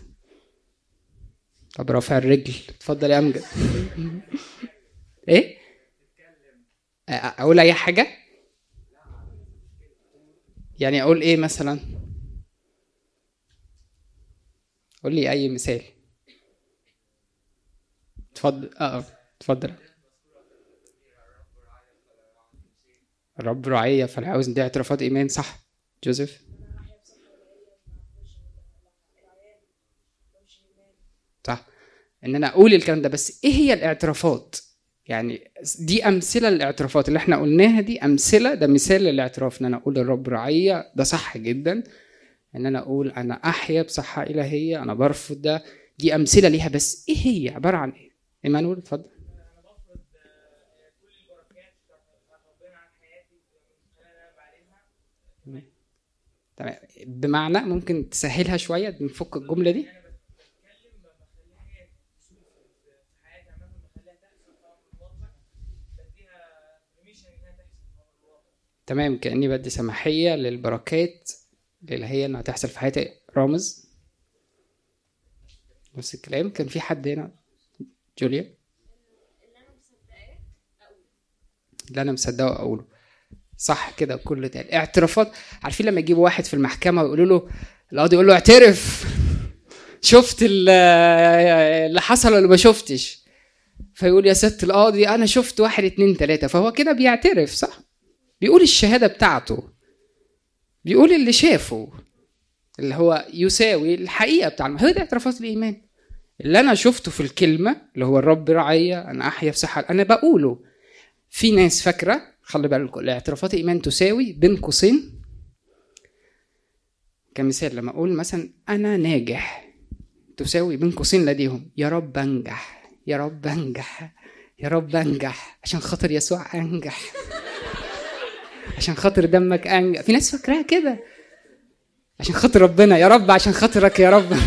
طب رافع الرجل اتفضل يا امجد ايه أ- اقول اي حاجه يعني اقول ايه مثلا قول لي اي مثال اتفضل اه آه، اتفضل الرب رعية فالعاوز دي اعترافات ايمان صح جوزيف صح ان انا اقول الكلام ده بس ايه هي الاعترافات يعني دي امثله للاعترافات اللي احنا قلناها دي امثله ده مثال للاعتراف ان انا اقول الرب رعيه ده صح جدا ان انا اقول انا احيا بصحه الهيه انا برفض ده دي امثله ليها بس ايه هي عباره عن ايه ايمانويل اتفضل تمام بمعنى ممكن تسهلها شويه نفك الجمله دي تمام كاني بدي سماحيه للبركات اللي هي انها تحصل في حياتي رامز نفس الكلام كان في حد هنا جوليا اللي انا مصدقه اقوله صح كده كله تاني اعترافات عارفين لما يجيبوا واحد في المحكمه ويقولوا له القاضي يقول له اعترف شفت ال- اللي حصل ولا ما شفتش فيقول يا ست القاضي انا شفت واحد اتنين تلاته فهو كده بيعترف صح بيقول الشهاده بتاعته بيقول اللي شافه اللي هو يساوي الحقيقه بتاع الم- هو ده اعترافات الايمان اللي انا شفته في الكلمه اللي هو الرب رعيه انا احيا في صحه انا بقوله في ناس فاكره خلي بالكم الاعترافات الايمان تساوي بين قوسين كمثال لما اقول مثلا انا ناجح تساوي بين قوسين لديهم يا رب انجح يا رب انجح يا رب انجح عشان خاطر يسوع انجح عشان خاطر دمك انجح في ناس فاكراها كده عشان خاطر ربنا يا رب عشان خاطرك يا رب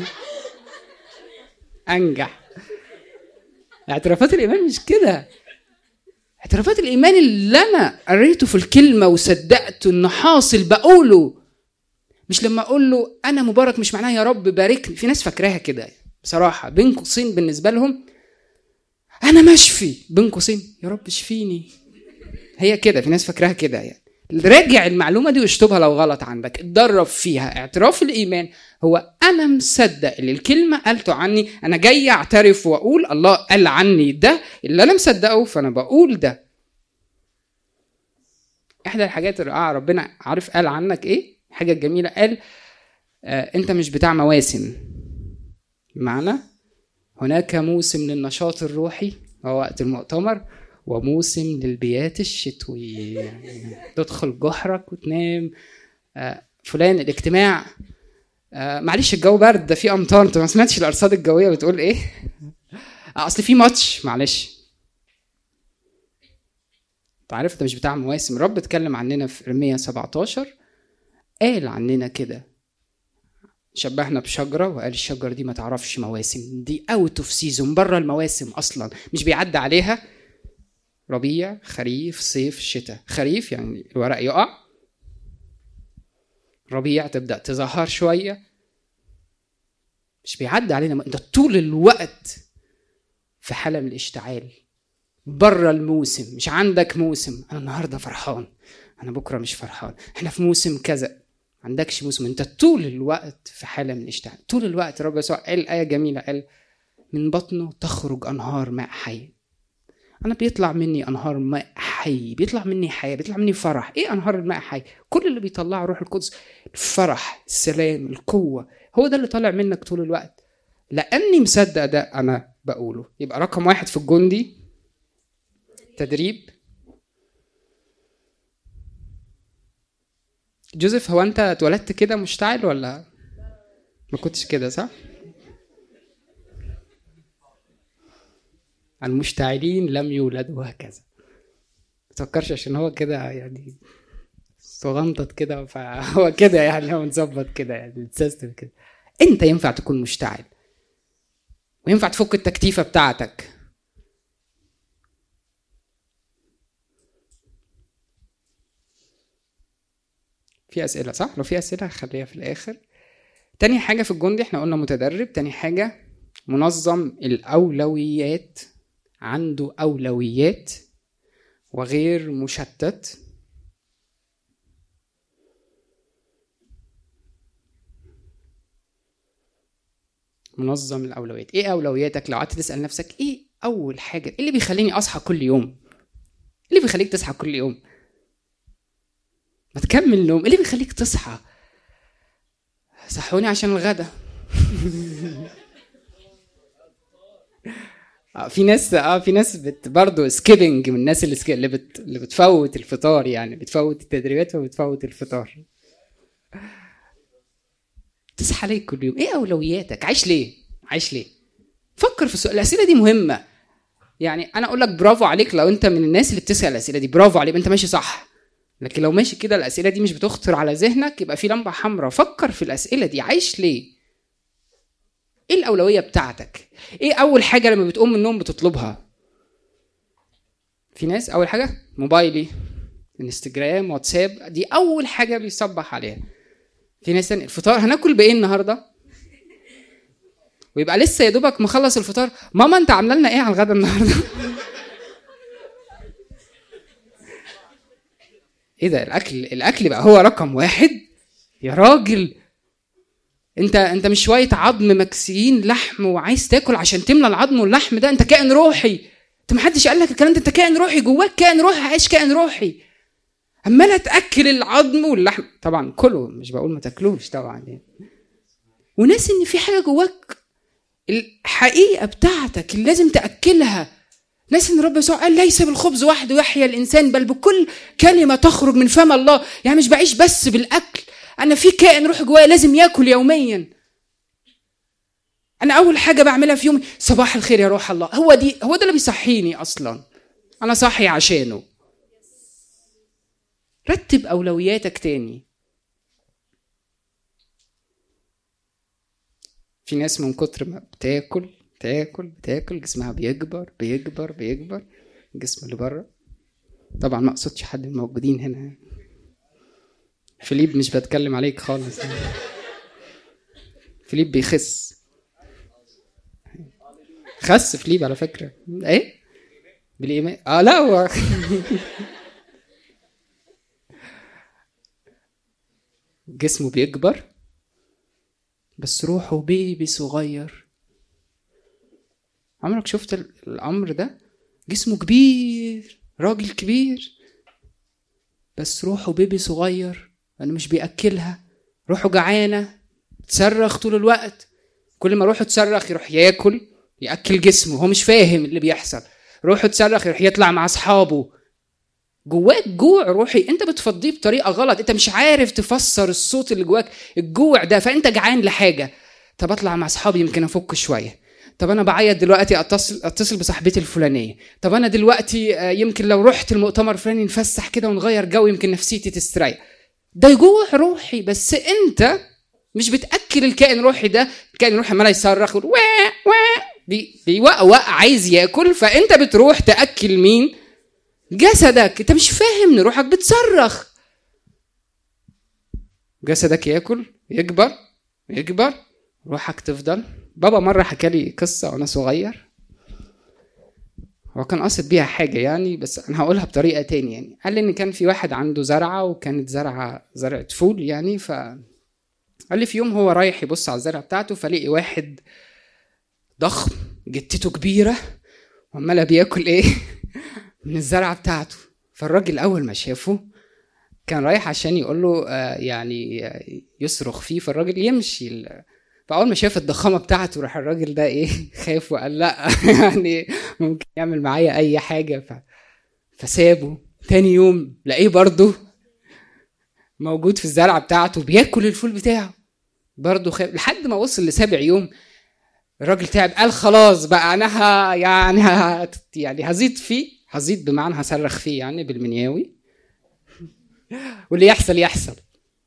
انجح اعترافات الايمان مش كده اعترافات الايمان اللي انا قريته في الكلمه وصدقته انه حاصل بقوله مش لما اقول له انا مبارك مش معناها يا رب باركني في ناس فاكراها كده بصراحه بين قوسين بالنسبه لهم انا مشفي بين قوسين يا رب اشفيني هي كده في ناس فاكراها كده يعني راجع المعلومه دي واشطبها لو غلط عندك اتدرب فيها اعتراف الايمان هو انا مصدق اللي الكلمه قالته عني انا جاي اعترف واقول الله قال عني ده اللي انا مصدقه فانا بقول ده احدى الحاجات الرائعه ربنا عارف قال عنك ايه حاجه جميله قال آه انت مش بتاع مواسم بمعنى هناك موسم للنشاط الروحي وهو وقت المؤتمر وموسم للبيات الشتوي يعني تدخل جحرك وتنام آه، فلان الاجتماع آه، معلش الجو برد ده في امطار انت ما سمعتش الارصاد الجويه بتقول ايه آه، اصل في ماتش معلش انت عارف انت مش بتاع مواسم الرب اتكلم عننا في ارميا 17 قال عننا كده شبهنا بشجرة وقال الشجرة دي ما تعرفش مواسم دي اوت اوف سيزون بره المواسم اصلا مش بيعدي عليها ربيع خريف صيف شتاء خريف يعني الورق يقع ربيع تبدا تظهر شويه مش بيعدي علينا انت طول الوقت في حاله من الاشتعال بره الموسم مش عندك موسم انا النهارده فرحان انا بكره مش فرحان احنا في موسم كذا عندكش موسم انت طول الوقت في حاله من الاشتعال طول الوقت رب يسوع قال ايه جميله قال من بطنه تخرج انهار ماء حي انا بيطلع مني انهار ماء حي بيطلع مني حياه بيطلع مني فرح ايه انهار الماء حي كل اللي بيطلعه روح القدس الفرح السلام القوه هو ده اللي طالع منك طول الوقت لاني مصدق ده انا بقوله يبقى رقم واحد في الجندي تدريب جوزيف هو انت اتولدت كده مشتعل ولا ما كنتش كده صح المشتعلين لم يولدوا هكذا ما تفكرش عشان هو كده يعني صغنطط كده فهو كده يعني هو مظبط كده يعني متسيستم كده انت ينفع تكون مشتعل وينفع تفك التكتيفه بتاعتك في اسئله صح لو في اسئله خليها في الاخر تاني حاجه في الجندي احنا قلنا متدرب تاني حاجه منظم الاولويات عنده اولويات وغير مشتت منظم الاولويات ايه اولوياتك لو قعدت تسال نفسك ايه اول حاجه ايه اللي بيخليني اصحى كل يوم ايه اللي بيخليك تصحى كل يوم ما تكمل نوم ايه اللي بيخليك تصحى صحوني عشان الغدا اه في ناس اه في ناس بت برضه سكيبنج من الناس اللي, سك... اللي بت... اللي بتفوت الفطار يعني بتفوت التدريبات وبتفوت الفطار تصحى ليه كل يوم ايه اولوياتك عايش ليه عايش ليه فكر في السؤال الاسئله دي مهمه يعني انا اقول لك برافو عليك لو انت من الناس اللي بتسال الاسئله دي برافو عليك انت ماشي صح لكن لو ماشي كده الاسئله دي مش بتخطر على ذهنك يبقى في لمبه حمراء فكر في الاسئله دي عايش ليه ايه الاولويه بتاعتك ايه اول حاجه لما بتقوم من النوم بتطلبها في ناس اول حاجه موبايلي انستجرام واتساب دي اول حاجه بيصبح عليها في ناس تانية الفطار هناكل بايه النهارده ويبقى لسه يا دوبك مخلص الفطار ماما انت عامله لنا ايه على الغدا النهارده ايه ده الاكل الاكل بقى هو رقم واحد يا راجل انت انت مش شويه عظم مكسيين لحم وعايز تاكل عشان تملى العظم واللحم ده انت كائن روحي انت ما حدش قال لك الكلام ده انت كائن روحي جواك كائن روحي عايش كائن روحي عمال تاكل العظم واللحم طبعا كله مش بقول ما تاكلوش طبعا يعني وناس ان في حاجه جواك الحقيقه بتاعتك اللي لازم تاكلها ناس ان رب يسوع قال ليس بالخبز وحده يحيى الانسان بل بكل كلمه تخرج من فم الله يعني مش بعيش بس بالاكل انا في كائن روح جوايا لازم ياكل يوميا انا اول حاجه بعملها في يومي صباح الخير يا روح الله هو دي هو ده اللي بيصحيني اصلا انا صاحي عشانه رتب اولوياتك تاني في ناس من كتر ما بتاكل تاكل بتاكل جسمها بيكبر بيكبر بيكبر الجسم اللي بره طبعا ما اقصدش حد من الموجودين هنا فيليب مش بتكلم عليك خالص فيليب بيخس خس فيليب على فكره ايه بالايمان اه لا هو جسمه بيكبر بس روحه بيبي صغير عمرك شفت ال- الامر ده جسمه كبير راجل كبير بس روحه بيبي صغير انا مش بياكلها روحه جعانه تصرخ طول الوقت كل ما روحه تصرخ يروح ياكل ياكل جسمه هو مش فاهم اللي بيحصل روحه تصرخ يروح يطلع مع اصحابه جواك جوع روحي انت بتفضيه بطريقه غلط انت مش عارف تفسر الصوت اللي جواك الجوع ده فانت جعان لحاجه طب اطلع مع اصحابي يمكن افك شويه طب انا بعيط دلوقتي اتصل اتصل بصاحبتي الفلانيه طب انا دلوقتي آه، يمكن لو رحت المؤتمر الفلاني نفسح كده ونغير جو يمكن نفسيتي تستريح ده جوع روحي بس انت مش بتاكل الكائن الروحي ده الكائن الروحي عمال يصرخ يقول وا وا بي- بيوقوق عايز ياكل فانت بتروح تاكل مين جسدك انت مش فاهم ان روحك بتصرخ جسدك ياكل يكبر يكبر روحك تفضل بابا مره حكى لي قصه وانا صغير هو كان قاصد بيها حاجه يعني بس انا هقولها بطريقه تاني يعني قال لي ان كان في واحد عنده زرعه وكانت زرعه زرعه فول يعني ف قال لي في يوم هو رايح يبص على الزرعه بتاعته فلقي واحد ضخم جتته كبيره وعمال بياكل ايه من الزرعه بتاعته فالراجل اول ما شافه كان رايح عشان يقول له آه، يعني آه، يصرخ فيه فالراجل يمشي ال- فاول ما شاف الضخامه بتاعته راح الراجل ده ايه خاف وقال لا يعني ممكن يعمل معايا اي حاجه ف... فسابه تاني يوم لاقيه برضه موجود في الزرعه بتاعته بياكل الفول بتاعه برضه خاف لحد ما وصل لسابع يوم الراجل تعب قال خلاص بقى انا ه... يعني ه... يعني هزيد فيه هزيد بمعنى هصرخ فيه يعني بالمنياوي واللي يحصل يحصل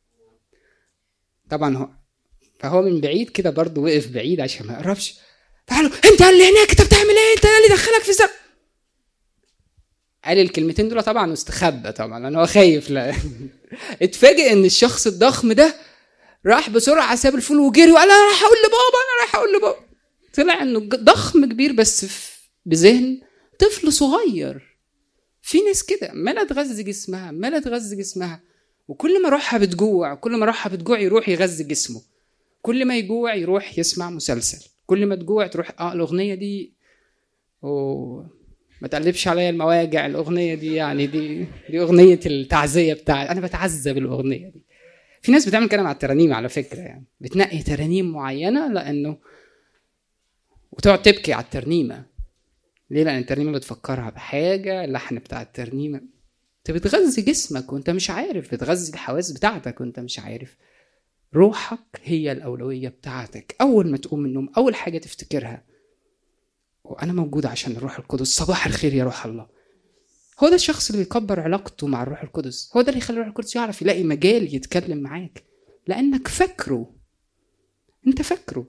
طبعا هو فهو من بعيد كده برضه وقف بعيد عشان ما يقربش تعالوا انت اللي هناك انت بتعمل ايه انت اللي دخلك في الزرع قال الكلمتين دول طبعا واستخبى طبعا لان هو خايف لا اتفاجئ ان الشخص الضخم ده راح بسرعه ساب الفول وجري وقال انا رايح اقول لبابا انا رايح اقول لبابا طلع انه ج- ضخم كبير بس في- بذهن طفل صغير في ناس كده عماله تغذي جسمها عماله تغذي جسمها وكل ما روحها بتجوع كل ما روحها بتجوع يروح يغذي جسمه كل ما يجوع يروح يسمع مسلسل كل ما تجوع تروح اه الاغنيه دي أوه. ما تقلبش عليا المواجع الاغنيه دي يعني دي دي اغنيه التعزيه بتاعتي انا بتعزى بالاغنيه دي في ناس بتعمل كده مع الترانيم على فكره يعني بتنقي ترانيم معينه لانه وتقعد تبكي على الترنيمه ليه لان الترنيمه بتفكرها بحاجه اللحن بتاع الترنيمه انت بتغذي جسمك وانت مش عارف بتغذي الحواس بتاعتك وانت مش عارف روحك هي الاولويه بتاعتك اول ما تقوم من النوم اول حاجه تفتكرها وانا موجود عشان الروح القدس صباح الخير يا روح الله هو ده الشخص اللي بيكبر علاقته مع الروح القدس هو ده اللي يخلي الروح القدس يعرف يلاقي مجال يتكلم معاك لانك فاكره انت فاكره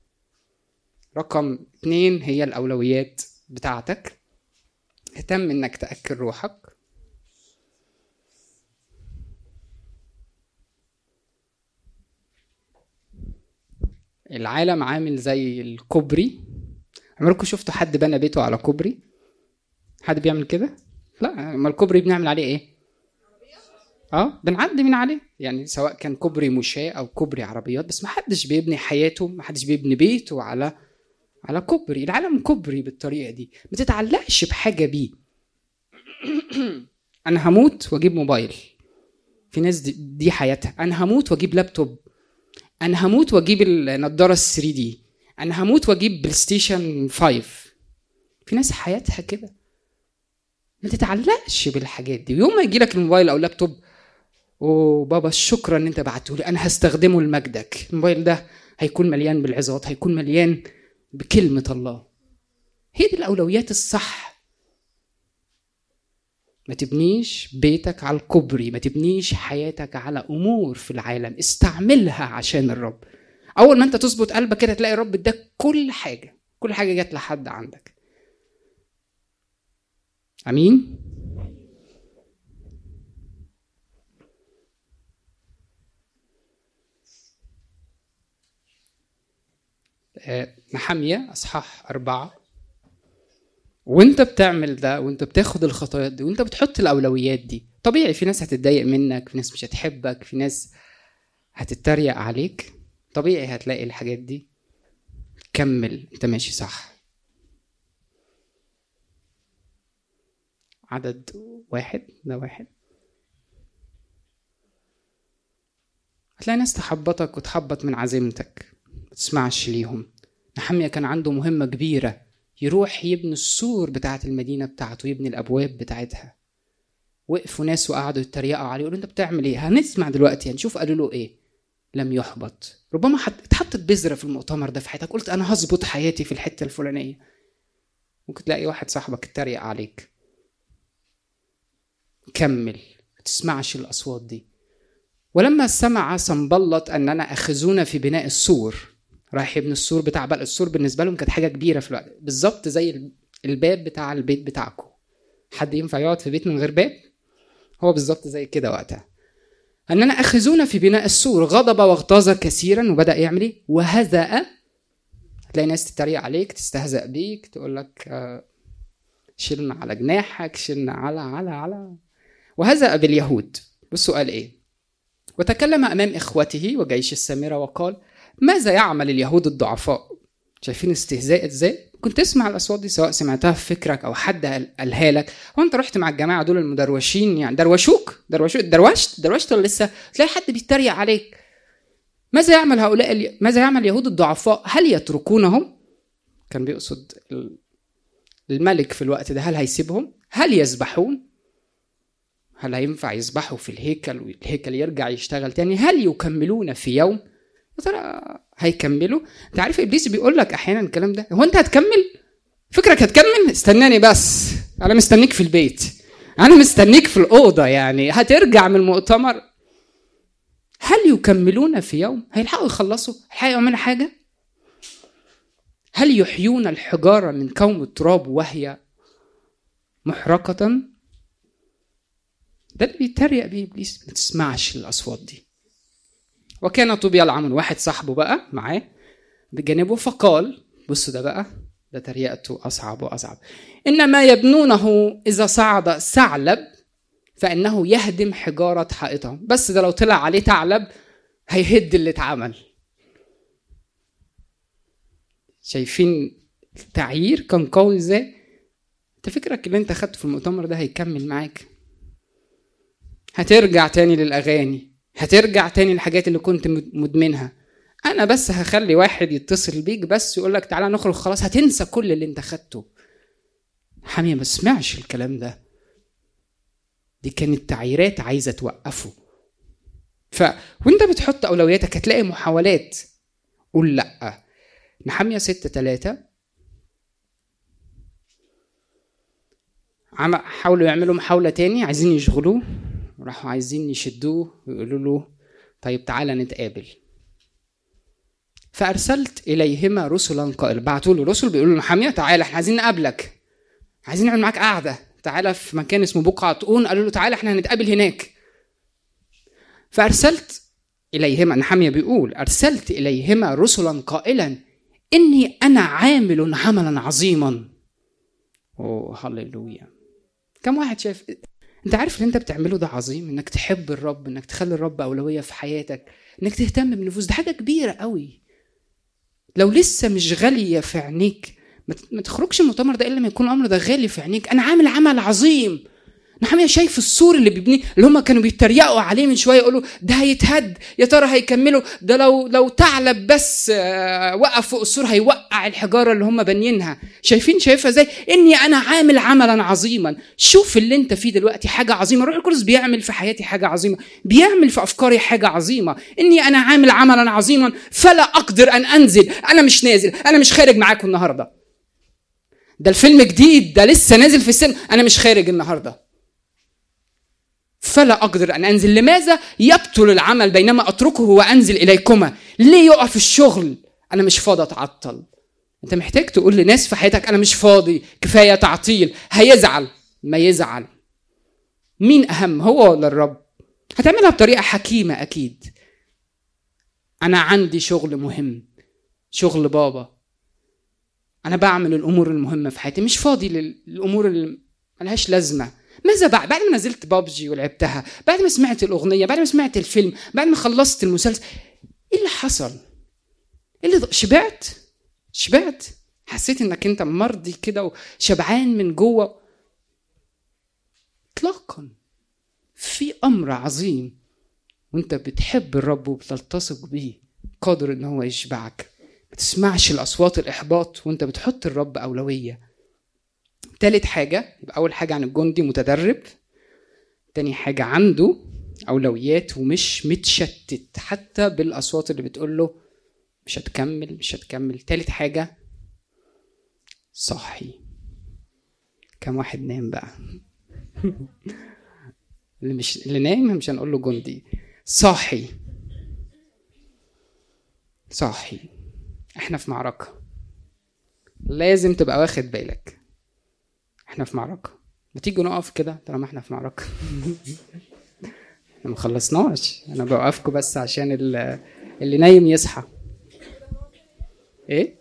رقم اتنين هي الاولويات بتاعتك اهتم انك تاكل روحك العالم عامل زي الكوبري عمركم شفتوا حد بنى بيته على كوبري حد بيعمل كده لا ما الكوبري بنعمل عليه ايه اه بنعدي من عليه يعني سواء كان كوبري مشاة او كوبري عربيات بس ما حدش بيبني حياته ما حدش بيبني بيته على على كوبري العالم كوبري بالطريقه دي ما تتعلقش بحاجه بيه انا هموت واجيب موبايل في ناس دي, دي حياتها انا هموت واجيب لابتوب انا هموت واجيب النضاره ال 3 دي انا هموت واجيب بلاي ستيشن 5 في ناس حياتها كده ما تتعلقش بالحاجات دي ويوم ما يجي لك الموبايل او اللابتوب اوه بابا شكرا ان انت بعته لي انا هستخدمه لمجدك الموبايل ده هيكون مليان بالعظات هيكون مليان بكلمه الله هي دي الاولويات الصح ما تبنيش بيتك على الكوبري ما تبنيش حياتك على امور في العالم استعملها عشان الرب اول ما انت تظبط قلبك كده تلاقي الرب اداك كل حاجه كل حاجه جت لحد عندك امين آه، نحمية أصحاح أربعة وانت بتعمل ده وانت بتاخد الخطوات دي وانت بتحط الأولويات دي طبيعي في ناس هتتضايق منك في ناس مش هتحبك في ناس هتتريق عليك طبيعي هتلاقي الحاجات دي كمل انت ماشي صح عدد واحد ده واحد هتلاقي ناس تحبطك وتحبط من عزيمتك ما تسمعش ليهم نحمية كان عنده مهمة كبيرة يروح يبني السور بتاعة المدينة بتاعته يبني الأبواب بتاعتها وقفوا ناس وقعدوا يتريقوا عليه يقولوا انت بتعمل ايه هنسمع دلوقتي هنشوف قالوا له ايه لم يحبط ربما حت... اتحطت بذرة في المؤتمر ده في حياتك قلت انا هظبط حياتي في الحتة الفلانية ممكن تلاقي واحد صاحبك اتريق عليك كمل ما تسمعش الأصوات دي ولما سمع سنبلط أننا أخذونا في بناء السور رايح يبني السور بتاع بقى السور بالنسبة لهم كانت حاجة كبيرة في الوقت بالظبط زي الباب بتاع البيت بتاعكم حد ينفع يقعد في بيت من غير باب هو بالظبط زي كده وقتها أننا أخذونا في بناء السور غضب واغتاظ كثيرا وبدأ يعمل إيه وهزأ هتلاقي ناس تتريق عليك تستهزأ بيك تقول لك آه، شيلنا على جناحك شيلنا على على على وهزأ باليهود بصوا قال ايه وتكلم امام اخوته وجيش السامره وقال ماذا يعمل اليهود الضعفاء شايفين استهزاء ازاي كنت تسمع الاصوات دي سواء سمعتها في فكرك او حد قال- قالها لك هو انت رحت مع الجماعه دول المدروشين يعني دروشوك دروشوك دروشت دروشت ولا لسه تلاقي حد بيتريق عليك ماذا يعمل هؤلاء ال- ماذا يعمل اليهود الضعفاء هل يتركونهم كان بيقصد ال- الملك في الوقت ده هل هيسيبهم هل يذبحون هل هينفع يذبحوا في الهيكل والهيكل يرجع يشتغل تاني هل يكملون في يوم يا ترى هيكملوا انت عارف ابليس بيقول لك احيانا الكلام ده هو انت هتكمل فكرك هتكمل استناني بس انا مستنيك في البيت انا مستنيك في الاوضه يعني هترجع من المؤتمر هل يكملون في يوم هيلحقوا يخلصوا هيلحقوا يعملوا حاجه هل يحيون الحجاره من كوم التراب وهي محرقه ده اللي بيتريق بيه ابليس ما تسمعش الاصوات دي وكان طوبيا العمل واحد صاحبه بقى معاه بجانبه فقال بصوا ده بقى ده تريقته اصعب واصعب ان ما يبنونه اذا صعد ثعلب فانه يهدم حجاره حائطهم بس ده لو طلع عليه ثعلب هيهد اللي اتعمل شايفين التعيير كان قوي ازاي انت فكرك اللي انت خدته في المؤتمر ده هيكمل معاك هترجع تاني للاغاني هترجع تاني للحاجات اللي كنت مد- مدمنها انا بس هخلي واحد يتصل بيك بس يقول لك تعالى نخرج خلاص هتنسى كل اللي انت خدته حامية ما سمعش الكلام ده دي كانت تعييرات عايزه توقفه ف وانت بتحط اولوياتك هتلاقي محاولات قول لا نحمية ستة تلاتة عم حاولوا يعملوا محاولة تاني عايزين يشغلوه راحوا عايزين يشدوه ويقولوا له طيب تعالى نتقابل فارسلت اليهما رسلا قائل بعتوا له رسل بيقولوا له محاميه تعالى احنا عايزين نقابلك عايزين نعمل معاك قعده تعالى في مكان اسمه بقعه طقون قالوا له تعالى احنا هنتقابل هناك فارسلت اليهما نحمية بيقول ارسلت اليهما رسلا قائلا اني انا عامل عملا عظيما اوه هللويا كم واحد شايف انت عارف اللي انت بتعمله ده عظيم انك تحب الرب انك تخلي الرب اولويه في حياتك انك تهتم بالنفوس ده حاجه كبيره قوي لو لسه مش غاليه في عينيك ما ت- ما تخرجش من المؤتمر ده الا لما يكون الامر ده غالي في عينيك انا عامل عمل عظيم نحمية شايف السور اللي بيبنيه اللي هم كانوا بيتريقوا عليه من شويه يقولوا ده هيتهد يا ترى هيكملوا ده لو لو ثعلب بس آه، وقف فوق السور هيوقع الحجاره اللي هم بانيينها شايفين شايفها ازاي اني انا عامل عملا عظيما شوف اللي انت فيه دلوقتي حاجه عظيمه الروح القدس بيعمل في حياتي حاجه عظيمه بيعمل في افكاري حاجه عظيمه اني انا عامل عملا عظيما فلا اقدر ان انزل انا مش نازل انا مش خارج معاكم النهارده ده الفيلم جديد ده لسه نازل في السينما انا مش خارج النهارده فلا اقدر ان انزل لماذا يبطل العمل بينما اتركه وانزل اليكما ليه يقف الشغل انا مش فاضي اتعطل انت محتاج تقول لناس في حياتك انا مش فاضي كفايه تعطيل هيزعل ما يزعل مين اهم هو ولا الرب هتعملها بطريقه حكيمه اكيد انا عندي شغل مهم شغل بابا انا بعمل الامور المهمه في حياتي مش فاضي لل- للامور اللي ملهاش لازمه ماذا بعد بعد ما نزلت بابجي ولعبتها بعد ما سمعت الاغنيه بعد ما سمعت الفيلم بعد ما خلصت المسلسل ايه اللي حصل ايه اللي ض- شبعت شبعت حسيت انك انت مرضي كده وشبعان من جوه اطلاقا في امر عظيم وانت بتحب الرب وبتلتصق بيه قادر ان هو يشبعك ما تسمعش الاصوات الاحباط وانت بتحط الرب اولويه تالت حاجه يبقى اول حاجه عن الجندي متدرب تاني حاجه عنده اولويات ومش متشتت حتى بالاصوات اللي بتقول له مش هتكمل مش هتكمل تالت حاجه صاحي كم واحد نام بقى اللي مش اللي نايم مش هنقول له جندي صاحي صاحي احنا في معركة لازم تبقى واخد بالك احنا في معركة ما تيجي نقف كده طالما احنا في معركة احنا ما خلصناش انا بوقفكم بس عشان ال- اللي نايم يصحى ايه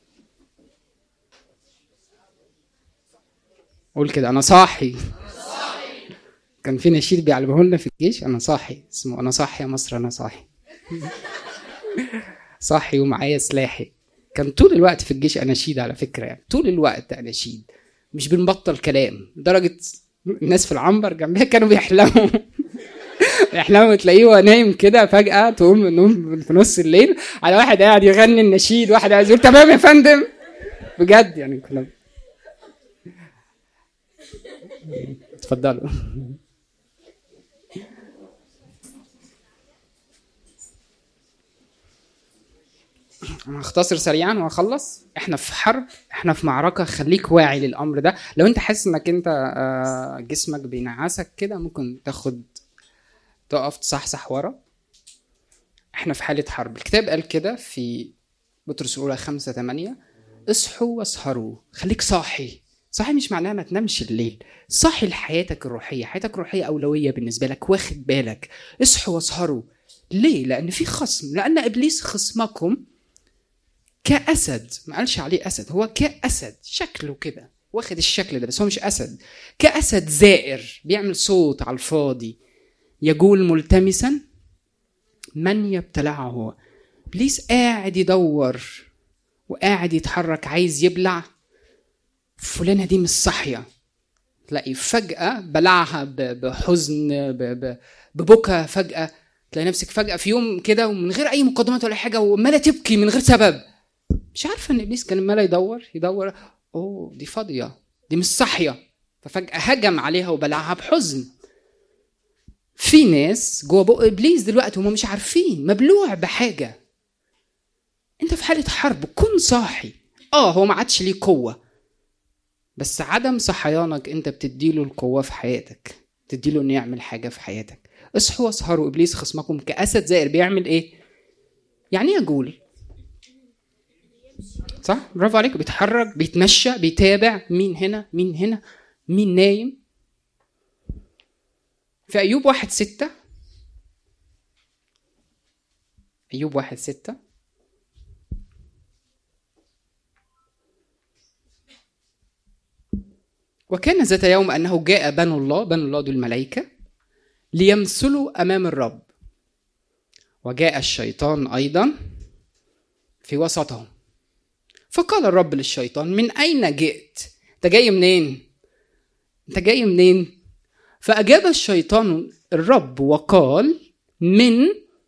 قول كده انا صاحي كان في نشيد بيعلمه لنا في الجيش انا صاحي اسمه انا صاحي يا مصر انا صاحي صاحي ومعايا سلاحي كان طول الوقت في الجيش اناشيد على فكره يعني طول الوقت اناشيد مش بنبطل كلام لدرجه الناس في العنبر جنبها كانوا بيحلموا يحلموا تلاقيه وهو نايم كده فجاه تقوم من النوم في نص الليل على واحد قاعد يغني النشيد واحد قاعد يقول تمام يا فندم بجد يعني كنا اتفضلوا انا هختصر سريعا وهخلص احنا في حرب احنا في معركه خليك واعي للامر ده لو انت حاسس انك انت آه، جسمك بينعسك كده ممكن تاخد تقف تصحصح ورا احنا في حاله حرب الكتاب قال كده في بطرس الاولى خمسة ثمانية اصحوا واسهروا خليك صاحي صاحي مش معناها ما تنامش الليل صاحي لحياتك الروحيه حياتك الروحيه اولويه بالنسبه لك واخد بالك اصحوا واسهروا ليه لان في خصم لان ابليس خصمكم كأسد ما قالش عليه أسد هو كأسد شكله كده واخد الشكل ده بس هو مش أسد كأسد زائر بيعمل صوت على الفاضي يجول ملتمسا من يبتلعه هو إبليس قاعد يدور وقاعد يتحرك عايز يبلع فلانة دي مش صاحية تلاقي فجأة بلعها ب- بحزن ب- ب- ببكى فجأة تلاقي نفسك فجأة في يوم كده ومن غير أي مقدمات ولا حاجة وعمالة تبكي من غير سبب مش عارفه ان ابليس كان عمال يدور يدور اوه دي فاضيه دي مش صاحيه ففجاه هجم عليها وبلعها بحزن في ناس جوه بق ابليس دلوقتي هم مش عارفين مبلوع بحاجه انت في حاله حرب كن صاحي اه هو ما عادش ليه قوه بس عدم صحيانك انت بتديله القوه في حياتك تديله انه يعمل حاجه في حياتك اصحوا واسهروا ابليس خصمكم كاسد زائر بيعمل ايه يعني ايه يقول صح برافو عليك بيتحرك بيتمشى بيتابع مين هنا مين هنا مين نايم في أيوب واحد ستة أيوب واحد ستة وكان ذات يوم أنه جاء بنو الله بنو الله دول الملائكة ليمثلوا أمام الرب وجاء الشيطان أيضا في وسطهم فقال الرب للشيطان من أين جئت؟ أنت جاي منين؟ أنت جاي منين؟ فأجاب الشيطان الرب وقال من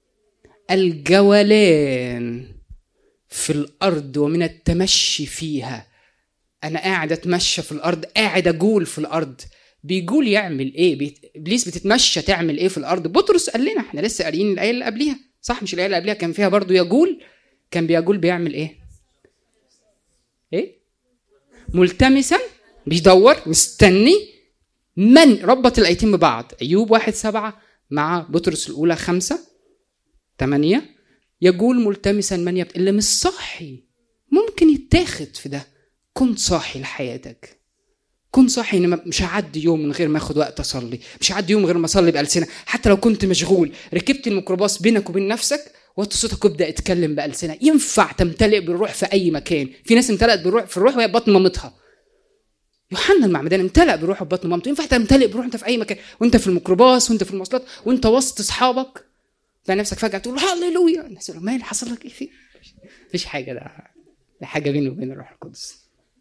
الجولان في الأرض ومن التمشي فيها أنا قاعد أتمشى في الأرض قاعد أجول في الأرض بيجول يعمل إيه؟ بيت... إبليس بتتمشى تعمل إيه في الأرض؟ بطرس قال لنا إحنا لسه قاريين الآية اللي قبليها صح مش الآية اللي قبليها كان فيها برضو يجول كان بيجول بيعمل إيه؟ ايه ملتمسا بيدور مستني من ربط الايتين ببعض ايوب واحد سبعة مع بطرس الاولى خمسة ثمانية يقول ملتمسا من يبت اللي مش صاحي ممكن يتاخد في ده كن صاحي لحياتك كن صاحي ان مش هعدي يوم من غير ما اخد وقت اصلي مش هعدي يوم من غير ما اصلي بالسنه حتى لو كنت مشغول ركبت الميكروباص بينك وبين نفسك وطي صوتك وابدا اتكلم بالسنه ينفع تمتلئ بالروح في اي مكان في ناس امتلأت بالروح في الروح وهي بطن مامتها يوحنا المعمدان امتلأ بروحه في بطن مامته ينفع تمتلئ بروح انت في اي مكان وانت في الميكروباص وانت في المواصلات وانت وسط اصحابك تلاقي نفسك فجاه تقول هللويا الناس يقولوا مال حصل لك ايه في مفيش حاجه ده ده حاجه بيني وبين الروح القدس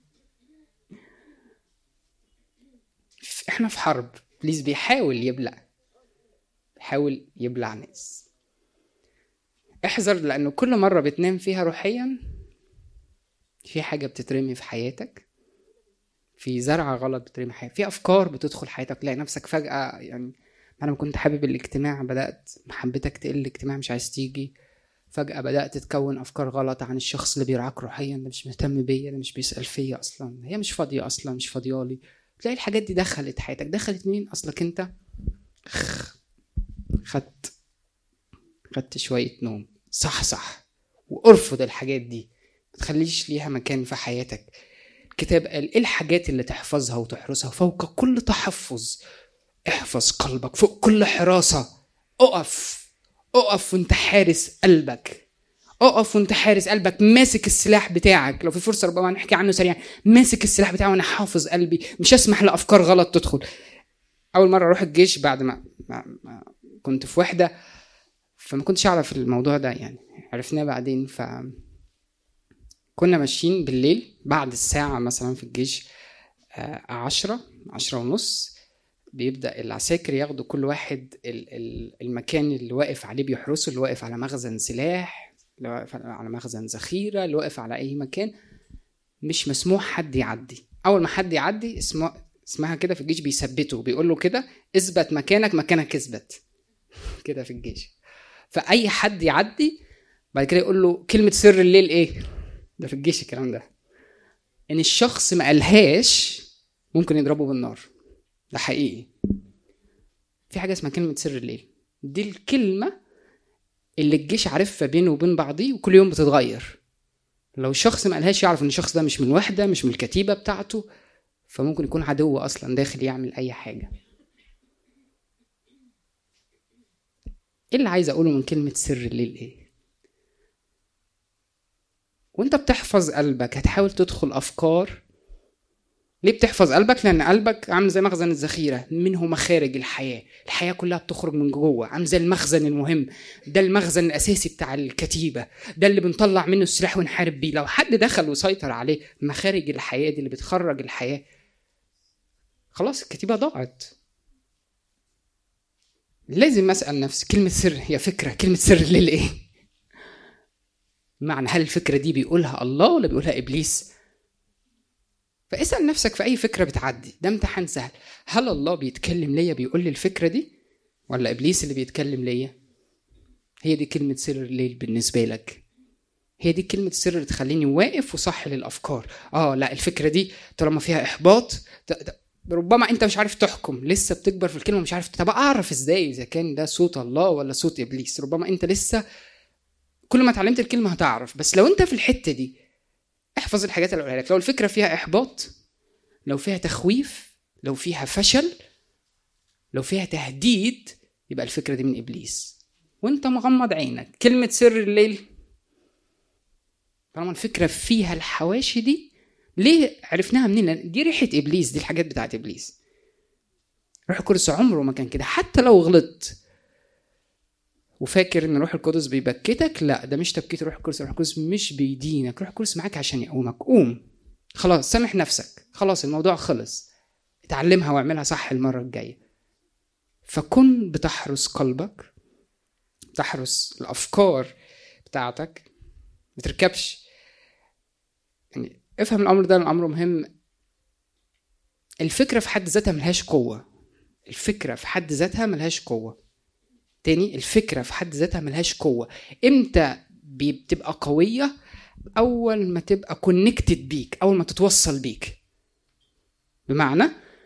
احنا في حرب ابليس بيحاول يبلع بيحاول يبلع ناس احذر لانه كل مره بتنام فيها روحيا في حاجه بتترمي في حياتك في زرعه غلط بتترمي في حياتك في افكار بتدخل حياتك تلاقي نفسك فجاه يعني انا ما كنت حابب الاجتماع بدات محبتك تقل الاجتماع مش عايز تيجي فجأة بدأت تتكون أفكار غلط عن الشخص اللي بيرعاك روحيا ده مش مهتم بيا ده مش بيسأل فيا أصلا هي مش فاضية أصلا مش فاضيالي تلاقي الحاجات دي دخلت حياتك دخلت مين أصلك أنت خدت خدت شوية نوم صح صح وارفض الحاجات دي ما تخليش ليها مكان في حياتك الكتاب قال ايه الحاجات اللي تحفظها وتحرسها فوق كل تحفظ احفظ قلبك فوق كل حراسة اقف اقف وانت حارس قلبك اقف وانت حارس قلبك ماسك السلاح بتاعك لو في فرصه ربما نحكي عنه سريعا ماسك السلاح بتاعه وانا حافظ قلبي مش اسمح لافكار غلط تدخل اول مره اروح الجيش بعد ما, ما, ما كنت في وحده فما كنتش اعرف الموضوع ده يعني عرفناه بعدين ف كنا ماشيين بالليل بعد الساعة مثلا في الجيش آه، عشرة عشرة ونص بيبدأ العساكر ياخدوا كل واحد ال- ال- المكان اللي واقف عليه بيحرسه اللي واقف على مخزن سلاح اللي واقف على مخزن ذخيرة اللي واقف على أي مكان مش مسموح حد يعدي أول ما حد يعدي اسمه اسمها كده في الجيش بيثبته بيقول له كده اثبت مكانك مكانك اثبت كده في الجيش فأي حد يعدي بعد كده يقول له كلمة سر الليل إيه؟ ده في الجيش الكلام ده ان الشخص ما قالهاش ممكن يضربه بالنار ده حقيقي في حاجه اسمها كلمه سر الليل دي الكلمه اللي الجيش عارفها بينه وبين بعضيه وكل يوم بتتغير لو الشخص ما قالهاش يعرف ان الشخص ده مش من الوحده مش من الكتيبه بتاعته فممكن يكون عدو اصلا داخل يعمل اي حاجه ايه اللي عايز اقوله من كلمه سر الليل ايه وانت بتحفظ قلبك هتحاول تدخل افكار ليه بتحفظ قلبك لان قلبك عامل زي مخزن الذخيره منه مخارج الحياه الحياه كلها بتخرج من جوه عامل زي المخزن المهم ده المخزن الاساسي بتاع الكتيبه ده اللي بنطلع منه السلاح ونحارب بيه لو حد دخل وسيطر عليه مخارج الحياه دي اللي بتخرج الحياه خلاص الكتيبه ضاعت لازم اسال نفسي كلمه سر هي فكره كلمه سر الليل ايه معنى هل الفكره دي بيقولها الله ولا بيقولها ابليس فاسال نفسك في اي فكره بتعدي ده امتحان سهل هل الله بيتكلم ليا بيقول لي الفكره دي ولا ابليس اللي بيتكلم ليا هي دي كلمه سر الليل بالنسبه لك هي دي كلمة السر اللي تخليني واقف وصح للأفكار اه لا الفكرة دي طالما فيها إحباط ت- ت- ربما أنت مش عارف تحكم لسه بتكبر في الكلمة مش عارف طب أعرف إزاي إذا كان ده صوت الله ولا صوت إبليس ربما أنت لسه كل ما اتعلمت الكلمة هتعرف بس لو أنت في الحتة دي احفظ الحاجات اللي أقولها لك لو الفكرة فيها إحباط لو فيها تخويف لو فيها فشل لو فيها تهديد يبقى الفكرة دي من إبليس وأنت مغمض عينك كلمة سر الليل طالما الفكرة فيها الحواشي دي ليه عرفناها منين؟ لأن دي ريحة إبليس دي الحاجات بتاعت إبليس روح القدس عمره ما كان كده حتى لو غلطت وفاكر ان روح القدس بيبكتك لا ده مش تبكيت روح القدس روح القدس مش بيدينك روح القدس معاك عشان يقومك قوم خلاص سامح نفسك خلاص الموضوع خلص اتعلمها واعملها صح المرة الجاية فكن بتحرس قلبك تحرس الأفكار بتاعتك ما تركبش يعني افهم الأمر ده الأمر مهم الفكرة في حد ذاتها ملهاش قوة الفكرة في حد ذاتها ملهاش قوة تاني الفكرة في حد ذاتها ملهاش قوة امتى بي- بتبقى قوية أول ما تبقى كونكتد بيك أول ما تتوصل بيك بمعنى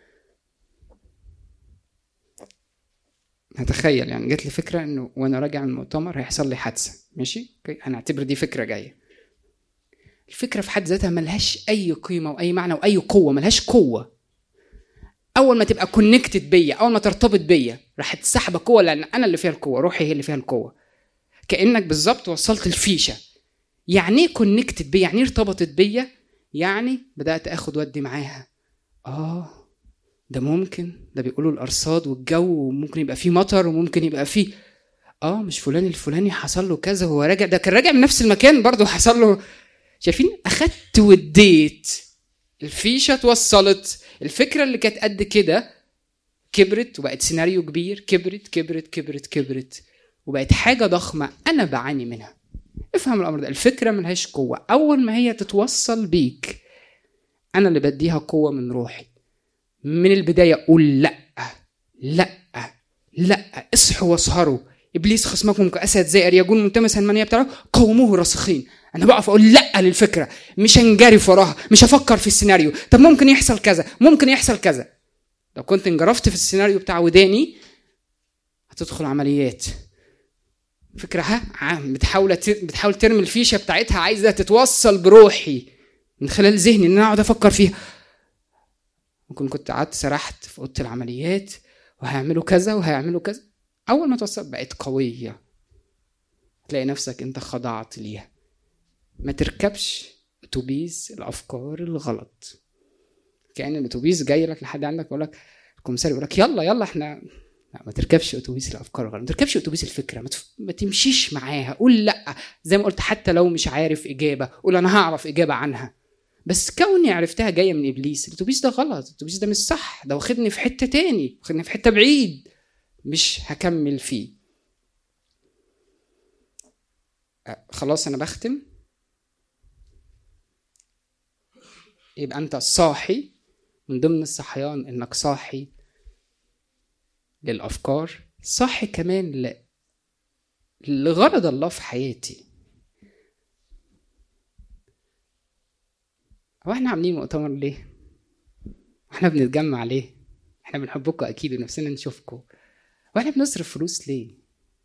هتخيل يعني جات لي فكرة إنه وأنا راجع من المؤتمر هيحصل لي حادثة ماشي أوكي؟ هنعتبر دي فكرة جاية الفكرة في حد ذاتها ملهاش أي قيمة وأي معنى وأي قوة ملهاش قوة اول ما تبقى كونكتد بيا اول ما ترتبط بيا راح تسحبك قوه لان انا اللي فيها القوه روحي هي اللي فيها القوه كانك بالظبط وصلت الفيشه يعني ايه كونكتد بيا يعني ايه ارتبطت بيا يعني بدات اخد ودي معاها اه ده ممكن ده بيقولوا الارصاد والجو وممكن يبقى فيه مطر وممكن يبقى فيه اه مش فلان الفلاني حصل له كذا هو راجع ده كان راجع من نفس المكان برضه حصل له شايفين اخدت واديت الفيشه اتوصلت الفكره اللي كانت قد كده كبرت وبقت سيناريو كبير كبرت كبرت كبرت كبرت وبقت حاجه ضخمه انا بعاني منها افهم الامر ده الفكره ملهاش قوه اول ما هي تتوصل بيك انا اللي بديها قوه من روحي من البدايه اقول لا لا لا اصحوا واسهروا ابليس خصمكم كاسد زائر يجون ملتمسا المنيه بتاعه قوموه راسخين انا بقف اقول لا للفكره مش هنجرف وراها مش هفكر في السيناريو طب ممكن يحصل كذا ممكن يحصل كذا لو كنت انجرفت في السيناريو بتاع وداني هتدخل عمليات فكرة ها عام بتحاول بتحاول ترمي الفيشه بتاعتها عايزه تتوصل بروحي من خلال ذهني ان انا اقعد افكر فيها ممكن كنت قعدت سرحت في اوضه العمليات وهيعملوا كذا وهيعملوا كذا اول ما توصل بقت قويه تلاقي نفسك انت خضعت ليها ما تركبش اتوبيس الافكار الغلط كان الاتوبيس جاي لك لحد عندك يقول لك الكمساري يقول لك يلا يلا احنا لا ما تركبش اتوبيس الافكار غلط ما تركبش اتوبيس الفكره ما, تف... ما تمشيش معاها قول لا زي ما قلت حتى لو مش عارف اجابه قول انا هعرف اجابه عنها بس كوني عرفتها جايه من ابليس الاتوبيس ده غلط الاتوبيس ده مش صح ده واخدني في حته تاني واخدني في حته بعيد مش هكمل فيه أه، خلاص انا بختم يبقى انت صاحي من ضمن الصحيان انك صاحي للافكار صاحي كمان ل... لغرض الله في حياتي هو احنا عاملين مؤتمر ليه احنا بنتجمع ليه احنا بنحبكم اكيد ونفسنا نشوفكم واحنا بنصرف فلوس ليه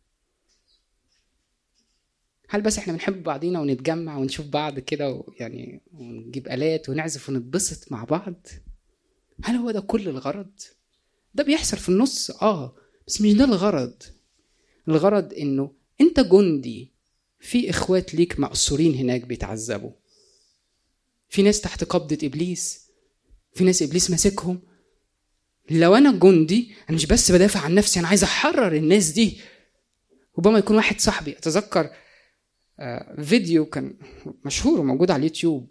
هل بس احنا بنحب بعضينا ونتجمع ونشوف بعض كده ويعني ونجيب آلات ونعزف ونتبسط مع بعض هل هو ده كل الغرض ده بيحصل في النص اه بس مش ده الغرض الغرض انه انت جندي في اخوات ليك مقصورين هناك بيتعذبوا في ناس تحت قبضة ابليس في ناس ابليس ماسكهم لو انا جندي انا مش بس بدافع عن نفسي انا عايز احرر الناس دي ربما يكون واحد صاحبي اتذكر آه، فيديو كان مشهور وموجود على اليوتيوب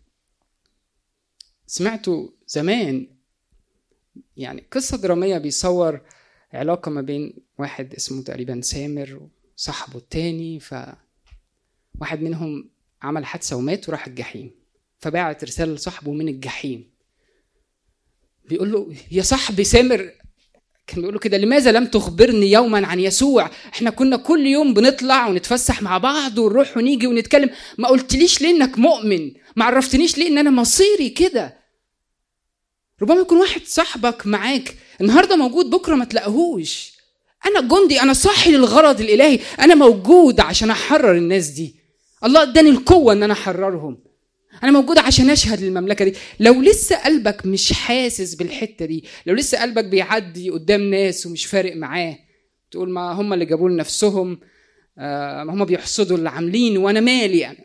سمعته زمان يعني قصة درامية بيصور علاقة ما بين واحد اسمه تقريبا سامر وصاحبه التاني ف واحد منهم عمل حادثة ومات وراح الجحيم فبعت رسالة لصاحبه من الجحيم بيقول له يا صاحبي سامر كان بيقول له كده لماذا لم تخبرني يوما عن يسوع احنا كنا كل يوم بنطلع ونتفسح مع بعض ونروح ونيجي ونتكلم ما قلتليش ليه انك مؤمن ما عرفتنيش ليه ان انا مصيري كده ربما يكون واحد صاحبك معاك النهارده موجود بكره ما تلاقيهوش انا جندي انا صاحي للغرض الالهي انا موجود عشان احرر الناس دي الله اداني القوه ان انا احررهم انا موجود عشان اشهد للمملكه دي لو لسه قلبك مش حاسس بالحته دي لو لسه قلبك بيعدي قدام ناس ومش فارق معاه تقول ما هم اللي جابوا لنفسهم آه ما هم بيحصدوا اللي عاملين وانا مالي انا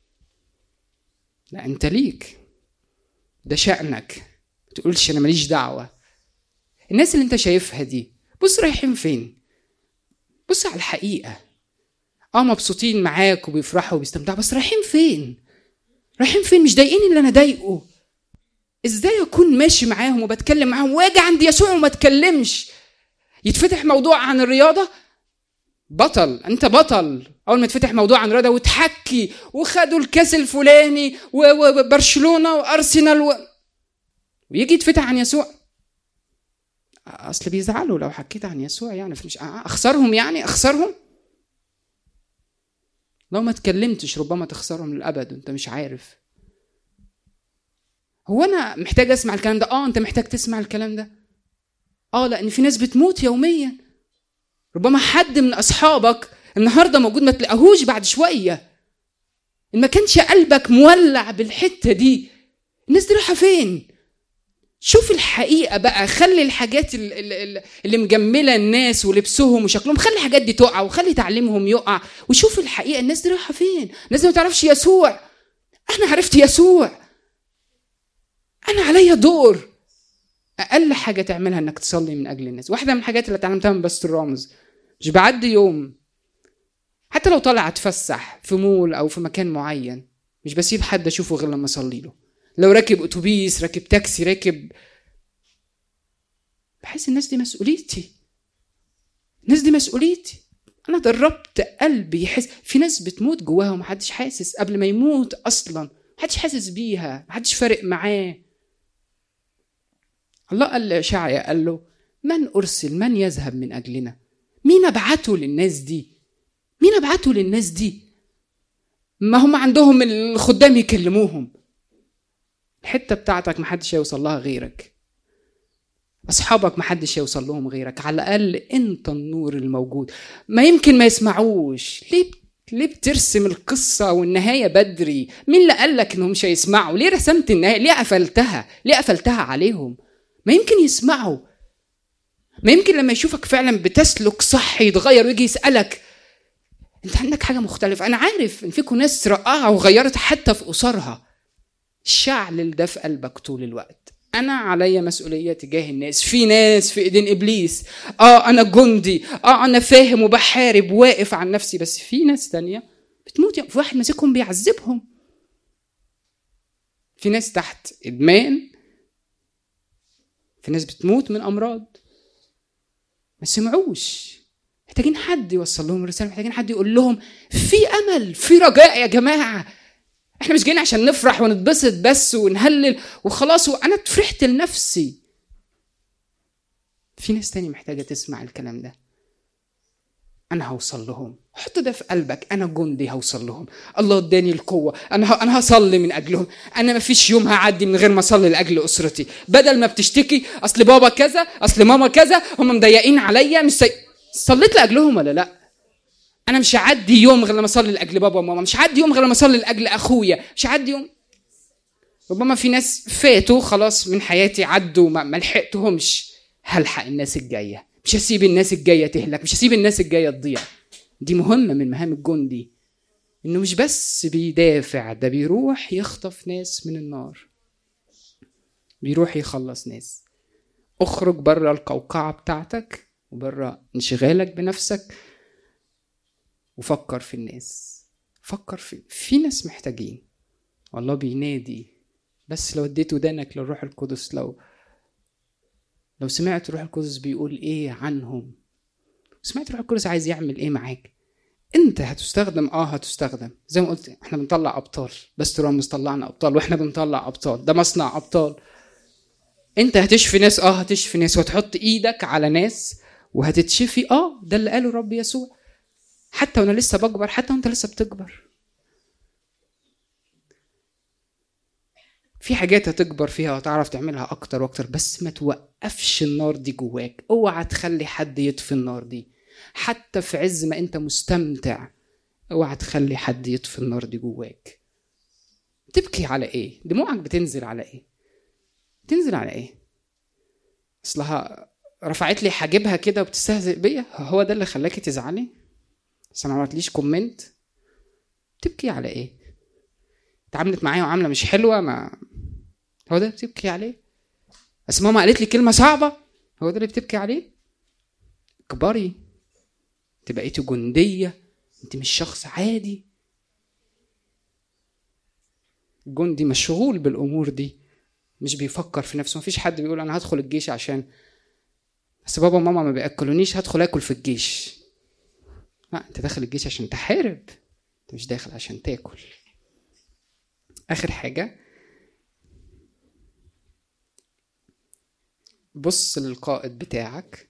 لا انت ليك ده شأنك ما تقولش انا ماليش دعوه الناس اللي انت شايفها دي بص رايحين فين بص على الحقيقه اه مبسوطين معاك وبيفرحوا وبيستمتعوا بس رايحين فين رايحين فين مش ضايقين اللي انا ضايقه ازاي اكون ماشي معاهم وبتكلم معاهم واجي عند يسوع وما اتكلمش يتفتح موضوع عن الرياضه بطل انت بطل اول ما يتفتح موضوع عن الرياضه وتحكي وخدوا الكاس الفلاني و- وبرشلونه وارسنال و... ويجي يتفتح عن يسوع اصل بيزعلوا لو حكيت عن يسوع يعني مش اخسرهم يعني اخسرهم لو ما اتكلمتش ربما تخسرهم للابد وانت مش عارف هو انا محتاج اسمع الكلام ده اه انت محتاج تسمع الكلام ده اه لان في ناس بتموت يوميا ربما حد من اصحابك النهارده موجود ما تلاقيهوش بعد شويه ان ما كانش قلبك مولع بالحته دي الناس دي رايحه فين شوف الحقيقه بقى خلي الحاجات ال- ال- ال- اللي مجمله الناس ولبسهم وشكلهم خلي الحاجات دي تقع وخلي تعليمهم يقع وشوف الحقيقه الناس دي رايحه فين الناس دي ما تعرفش يسوع انا عرفت يسوع انا عليا دور اقل حاجه تعملها انك تصلي من اجل الناس واحده من الحاجات اللي اتعلمتها من باستر رامز مش بعدي يوم حتى لو طالع اتفسح في مول او في مكان معين مش بسيب حد اشوفه غير لما اصلي له لو راكب اتوبيس راكب تاكسي راكب بحس الناس دي مسؤوليتي الناس دي مسؤوليتي انا دربت قلبي يحس في ناس بتموت جواها ومحدش حاسس قبل ما يموت اصلا محدش حاسس بيها محدش فارق معاه الله قال لشعيا قال له من ارسل من يذهب من اجلنا مين ابعته للناس دي مين ابعته للناس دي ما هم عندهم الخدام يكلموهم الحته بتاعتك محدش هيوصل لها غيرك اصحابك محدش هيوصل لهم غيرك على الاقل انت النور الموجود ما يمكن ما يسمعوش ليه ليه بترسم القصة والنهاية بدري؟ مين اللي قال لك انهم مش هيسمعوا؟ ليه رسمت النهاية؟ ليه قفلتها؟ ليه قفلتها عليهم؟ ما يمكن يسمعوا. ما يمكن لما يشوفك فعلا بتسلك صح يتغير ويجي يسألك انت عندك حاجة مختلفة، أنا عارف إن فيكم ناس رقعة وغيرت حتى في أسرها. شعلل ده في قلبك طول الوقت انا عليا مسؤوليه تجاه الناس في ناس في ايدين ابليس اه انا جندي اه انا فاهم وبحارب واقف عن نفسي بس في ناس تانية بتموت في واحد ماسكهم بيعذبهم في ناس تحت ادمان في ناس بتموت من امراض ما سمعوش محتاجين حد يوصل لهم الرساله محتاجين حد يقول لهم في امل في رجاء يا جماعه احنا مش جايين عشان نفرح ونتبسط بس ونهلل وخلاص وانا فرحت لنفسي في ناس تاني محتاجه تسمع الكلام ده انا هوصل لهم حط ده في قلبك انا جندي هوصل لهم الله اداني القوه انا ه... انا هصلي من اجلهم انا ما فيش يوم هعدي من غير ما اصلي لاجل اسرتي بدل ما بتشتكي اصل بابا كذا اصل ماما كذا هم مضايقين عليا مش سي... صليت لاجلهم ولا لا انا مش هعدي يوم غير لما اصلي لاجل بابا وماما مش هعدي يوم غير لما اصلي لاجل اخويا مش هعدي يوم ربما في ناس فاتوا خلاص من حياتي عدوا ما ما لحقتهمش هلحق الناس الجايه مش هسيب الناس الجايه تهلك مش هسيب الناس الجايه تضيع دي مهمه من مهام الجندي انه مش بس بيدافع ده بيروح يخطف ناس من النار بيروح يخلص ناس اخرج بره القوقعه بتاعتك وبره انشغالك بنفسك وفكر في الناس فكر في في ناس محتاجين والله بينادي بس لو اديت ودانك للروح القدس لو لو سمعت الروح القدس بيقول ايه عنهم سمعت الروح القدس عايز يعمل ايه معاك انت هتستخدم اه هتستخدم زي ما قلت احنا بنطلع ابطال بس رامز طلعنا ابطال واحنا بنطلع ابطال ده مصنع ابطال انت هتشفي ناس اه هتشفي ناس وهتحط ايدك على ناس وهتتشفي اه ده اللي قاله الرب يسوع حتى وانا لسه بكبر حتى وانت لسه بتكبر في حاجات هتكبر فيها وتعرف تعملها اكتر واكتر بس ما توقفش النار دي جواك اوعى تخلي حد يطفي النار دي حتى في عز ما انت مستمتع اوعى تخلي حد يطفي النار دي جواك تبكي على ايه دموعك بتنزل على ايه تنزل على ايه اصلها رفعت لي حاجبها كده وبتستهزئ بيا هو ده اللي خلاكي تزعلي بس ما عملتليش كومنت تبكي على ايه اتعاملت معايا وعامله مش حلوه ما هو ده بتبكي عليه بس ماما قالت لي كلمه صعبه هو ده اللي بتبكي عليه اكبري انت بقيتي جنديه انت مش شخص عادي الجندي مشغول بالامور دي مش بيفكر في نفسه مفيش حد بيقول انا هدخل الجيش عشان بس بابا وماما ما بياكلونيش هدخل اكل في الجيش لا انت داخل الجيش عشان تحارب انت مش داخل عشان تاكل اخر حاجه بص للقائد بتاعك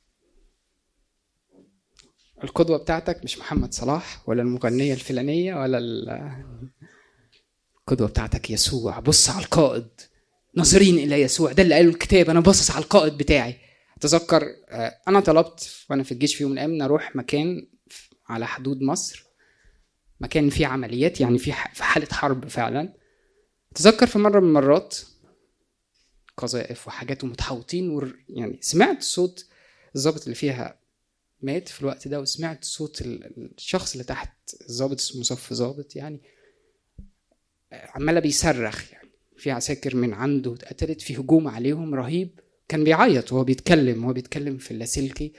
القدوه بتاعتك مش محمد صلاح ولا المغنيه الفلانيه ولا ال- القدوه بتاعتك يسوع بص على القائد ناظرين الى يسوع ده اللي قاله الكتاب انا باصص على القائد بتاعي اتذكر آه، انا طلبت وانا في الجيش في يوم من الايام إن اروح مكان على حدود مصر مكان فيه عمليات يعني في ح- في حاله حرب فعلا اتذكر في مره من المرات قذائف وحاجات ومتحوطين ور... يعني سمعت صوت الضابط اللي فيها مات في الوقت ده وسمعت صوت ال- الشخص اللي تحت الضابط اسمه صف ضابط يعني عماله بيصرخ يعني في عساكر من عنده اتقتلت في هجوم عليهم رهيب كان بيعيط وهو بيتكلم وهو بيتكلم في اللاسلكي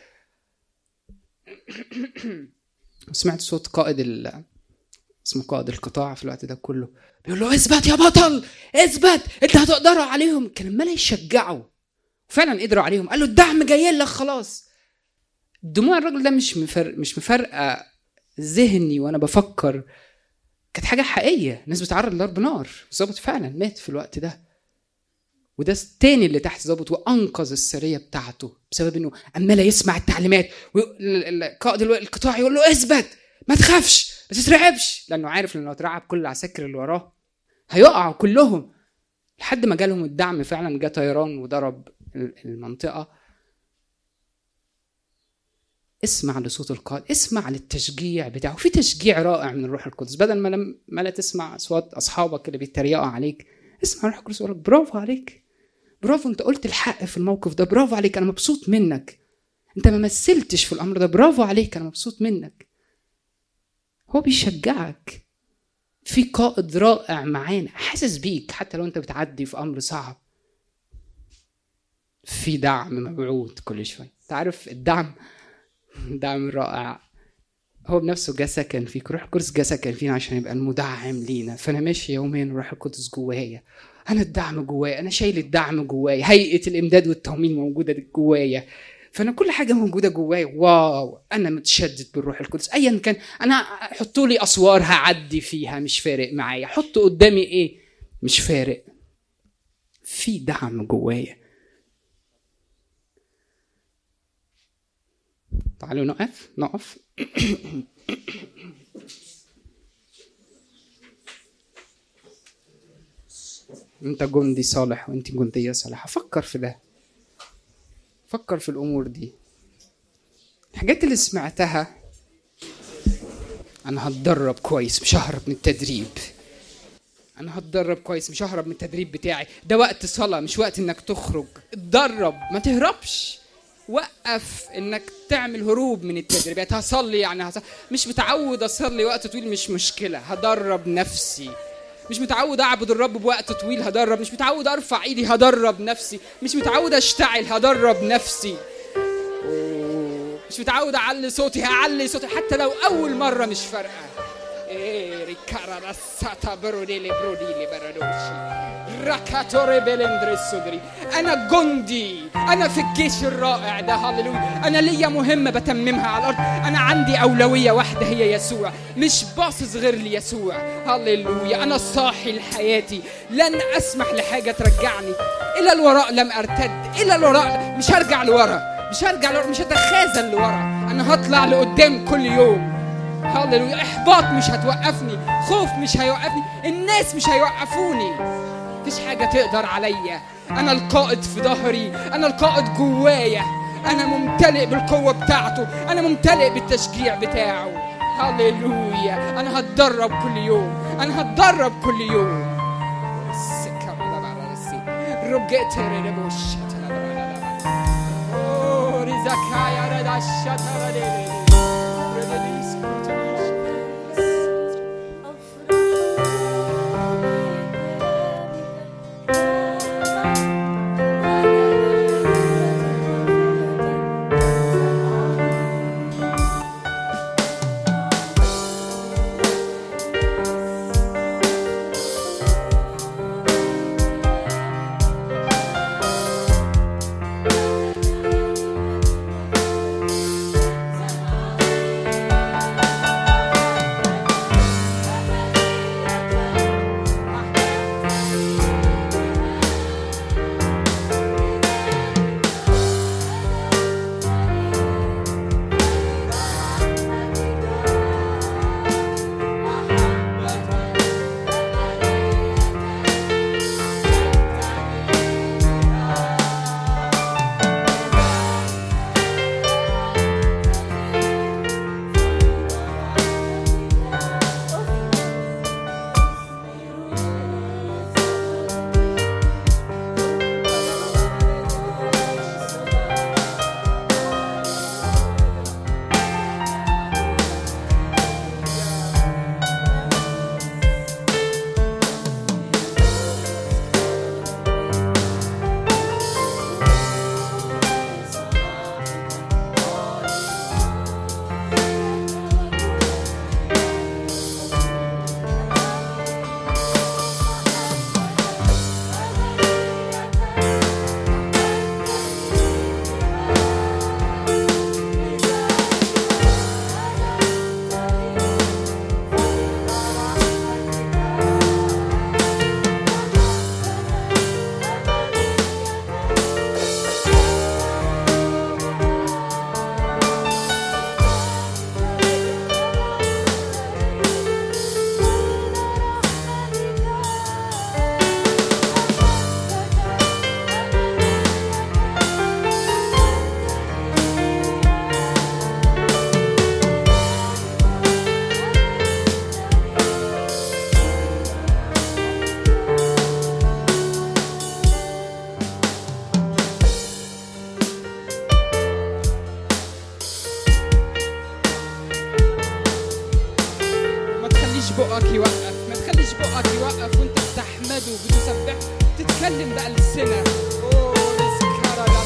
وسمعت صوت قائد ال اسمه قائد القطاع في الوقت ده كله بيقول له اثبت يا بطل اثبت انت هتقدروا عليهم كان عمال يشجعه فعلا قدروا عليهم قال له الدعم جاي لك خلاص دموع الراجل ده مش مفرق مش مفرقه ذهني وانا بفكر كانت حاجه حقيقيه الناس بتعرض لضرب نار الظابط فعلا مات في الوقت ده وده التاني اللي تحت ظابط وانقذ السريه بتاعته بسبب انه عمال يسمع التعليمات وقائد القطاع يقول له اثبت ما تخافش ما تترعبش لانه عارف لانه لو اترعب كل العساكر اللي وراه هيقعوا كلهم لحد ما جالهم الدعم فعلا جه طيران وضرب المنطقه اسمع لصوت القائد اسمع للتشجيع بتاعه في تشجيع رائع من الروح القدس بدل ما لم ما لا تسمع اصوات اصحابك اللي بيتريقوا عليك اسمع الروح القدس يقول لك برافو عليك برافو انت قلت الحق في الموقف ده برافو عليك انا مبسوط منك انت ما مثلتش في الامر ده برافو عليك انا مبسوط منك هو بيشجعك في قائد رائع معانا حاسس بيك حتى لو انت بتعدي في امر صعب في دعم مبعوث كل شوي تعرف الدعم دعم رائع هو بنفسه جه سكن فيك روح القدس جه سكن فينا عشان يبقى المدعم لينا فانا ماشي يومين روح القدس جوايا انا الدعم جوايا انا شايل الدعم جوايا هيئه الامداد والتمويل موجوده جوايا فانا كل حاجه موجوده جوايا واو انا متشدد بالروح القدس ايا كان انا حطوا لي اسوار هعدي فيها مش فارق معايا حطوا قدامي ايه مش فارق في دعم جوايا تعالوا نقف نقف انت جندي صالح وانت جندية صالحة فكر في ده فكر في الامور دي الحاجات اللي سمعتها انا هتدرب كويس مش ههرب من التدريب انا هتدرب كويس مش ههرب من التدريب بتاعي ده وقت صلاة مش وقت انك تخرج اتدرب ما تهربش وقف انك تعمل هروب من التدريبات هصلي يعني هصلي. مش متعود اصلي وقت طويل مش مشكلة هدرب نفسي مش متعود اعبد الرب بوقت طويل هدرب مش متعود ارفع ايدي هدرب نفسي مش متعود اشتعل هدرب نفسي أوه. مش متعود اعلي صوتي هعلي صوتي حتى لو اول مره مش فارقه إيه ريكارا راساتا بروديلي بروديلي برادوشي راكاتوري بلندري السدري انا جندي انا في الجيش الرائع ده هللويا انا ليا مهمه بتممها على الارض انا عندي اولويه واحده هي يسوع مش باصص غير ليسوع هللويا انا صاحي لحياتي لن اسمح لحاجه ترجعني الى الوراء لم ارتد الى الوراء مش هرجع لورا مش هرجع لورا مش هتخاذل لورا انا هطلع لقدام كل يوم هللويا احباط مش هتوقفني خوف مش هيوقفني الناس مش هيوقفوني مفيش حاجة تقدر عليا أنا القائد في ظهري أنا القائد جوايا أنا ممتلئ بالقوة بتاعته أنا ممتلئ بالتشجيع بتاعه هللويا أنا هتدرب كل يوم أنا هتدرب كل يوم رجعت ريبوش رزكايا ردشت ما تخليش بقك يوقف ما تخليش بقك يوقف وانت بتحمده بتسبح تتكلم بألسنة أوه، رزقارا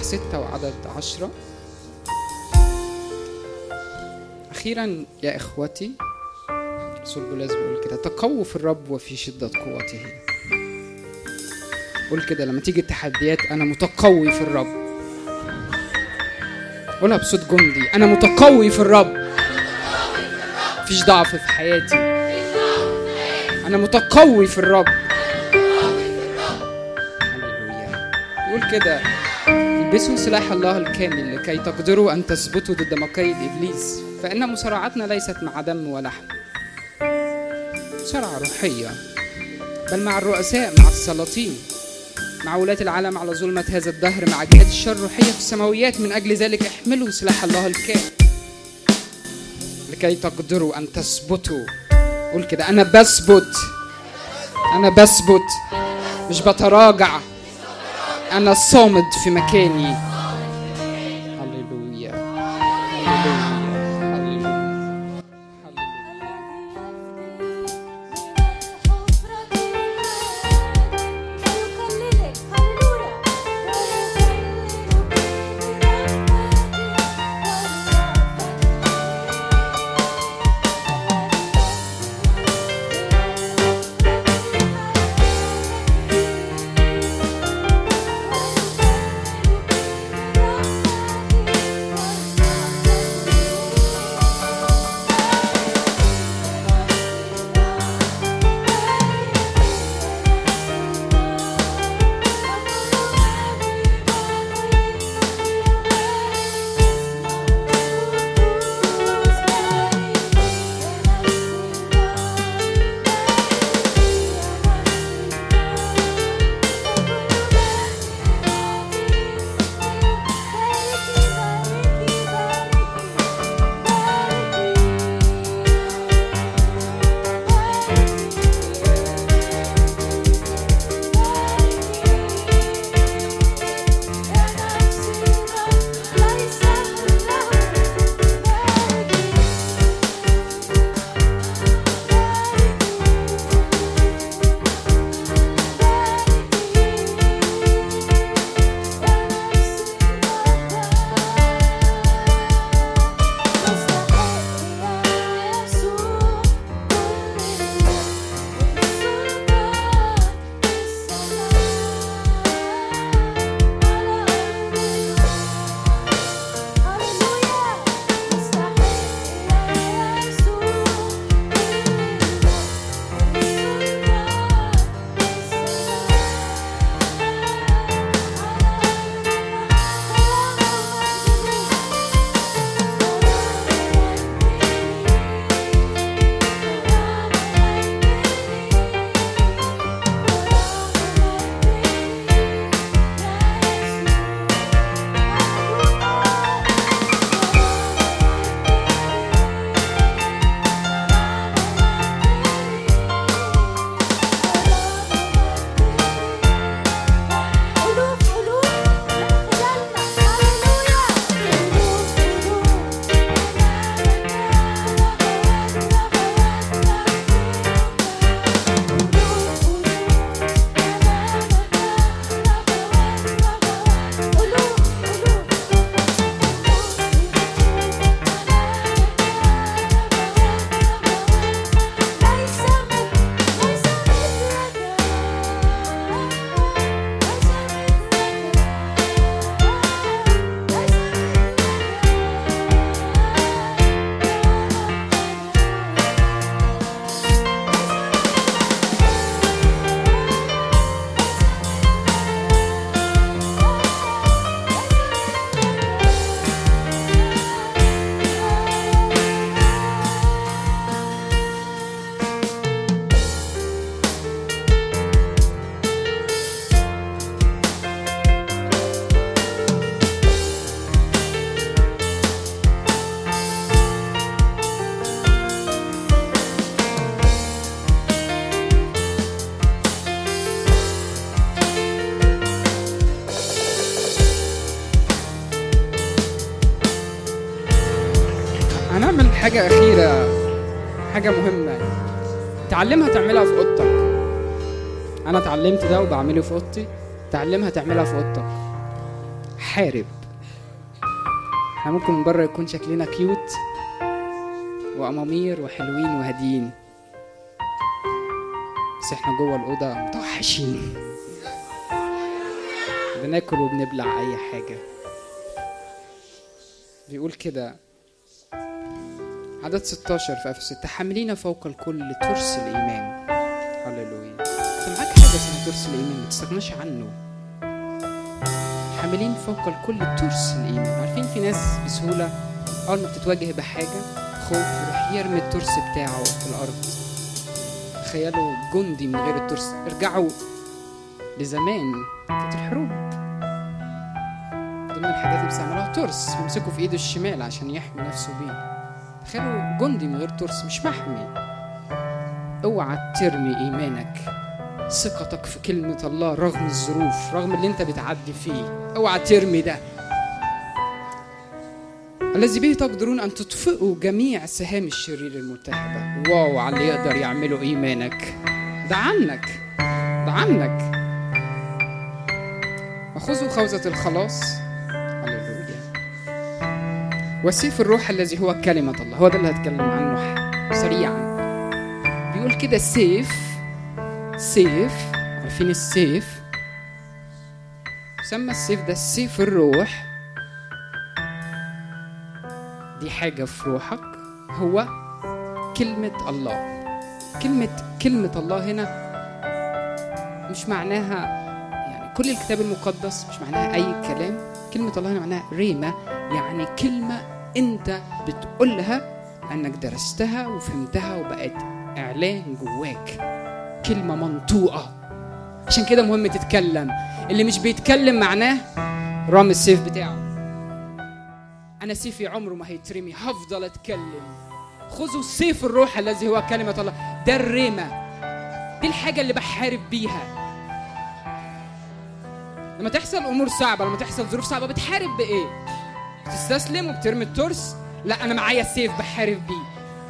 ستة وعدد عشرة أخيرا يا إخوتي رسول بولاس بيقول كده تقووا في الرب وفي شدة قوته قول كده لما تيجي التحديات أنا متقوي في الرب قولها بصوت جندي أنا متقوي في الرب مفيش ضعف في حياتي أنا متقوي في الرب هللويا يقول كده البسوا سلاح الله الكامل لكي تقدروا أن تثبتوا ضد مكايد إبليس فإن مصارعتنا ليست مع دم ولحم مصارعة روحية بل مع الرؤساء مع السلاطين مع ولاة العالم على ظلمة هذا الدهر مع جهات الشر الروحية في السماويات من أجل ذلك احملوا سلاح الله الكامل لكي تقدروا أن تثبتوا قول كده أنا بثبت أنا بثبت مش بتراجع أنا صامد في مكاني هللويا هللويا هللويا هللويا هنعمل حاجة أخيرة حاجة مهمة تعلمها تعملها في أوضتك أنا اتعلمت ده وبعمله في أوضتي تعلمها تعملها في أوضتك بنحارب احنا ممكن من بره يكون شكلنا كيوت وامامير وحلوين وهاديين بس احنا جوه الاوضه متوحشين بناكل وبنبلع اي حاجه بيقول كده عدد 16 في افسس تحملين فوق الكل ترس الايمان هللويا انت معاك حاجه اسمها ترس الايمان ما تستغناش عنه حاملين فوق الكل ترس الايمان عارفين في ناس بسهوله اول ما بتتواجه بحاجه خوف يروح يرمي الترس بتاعه في الارض تخيلوا جندي من غير الترس ارجعوا لزمان كانت الحروب ضمن الحاجات اللي بيستعملوها ترس بيمسكوا في ايده الشمال عشان يحمي نفسه بيه تخيلوا جندي من غير ترس مش محمي اوعى ترمي ايمانك ثقتك في كلمة الله رغم الظروف رغم اللي انت بتعدي فيه اوعى ترمي ده الذي به تقدرون ان تطفئوا جميع سهام الشرير الملتهبة واو على اللي يقدر يعمله ايمانك ده عنك ده عنك وخذوا خوذة الخلاص هللويا وسيف الروح الذي هو كلمة الله هو ده اللي هتكلم عنه سريعا بيقول كده سيف سيف عارفين السيف سمى السيف ده سيف الروح دي حاجة في روحك هو كلمة الله كلمة كلمة الله هنا مش معناها يعني كل الكتاب المقدس مش معناها أي كلام كلمة الله هنا معناها ريمة يعني كلمة أنت بتقولها أنك درستها وفهمتها وبقت إعلان جواك كلمة منطوقة عشان كده مهم تتكلم اللي مش بيتكلم معناه رامي السيف بتاعه أنا سيفي عمره ما هيترمي هفضل أتكلم خذوا سيف الروح الذي هو كلمة الله ده الريمة دي الحاجة اللي بحارب بيها لما تحصل أمور صعبة لما تحصل ظروف صعبة بتحارب بإيه؟ بتستسلم وبترمي الترس لا أنا معايا سيف بحارب بيه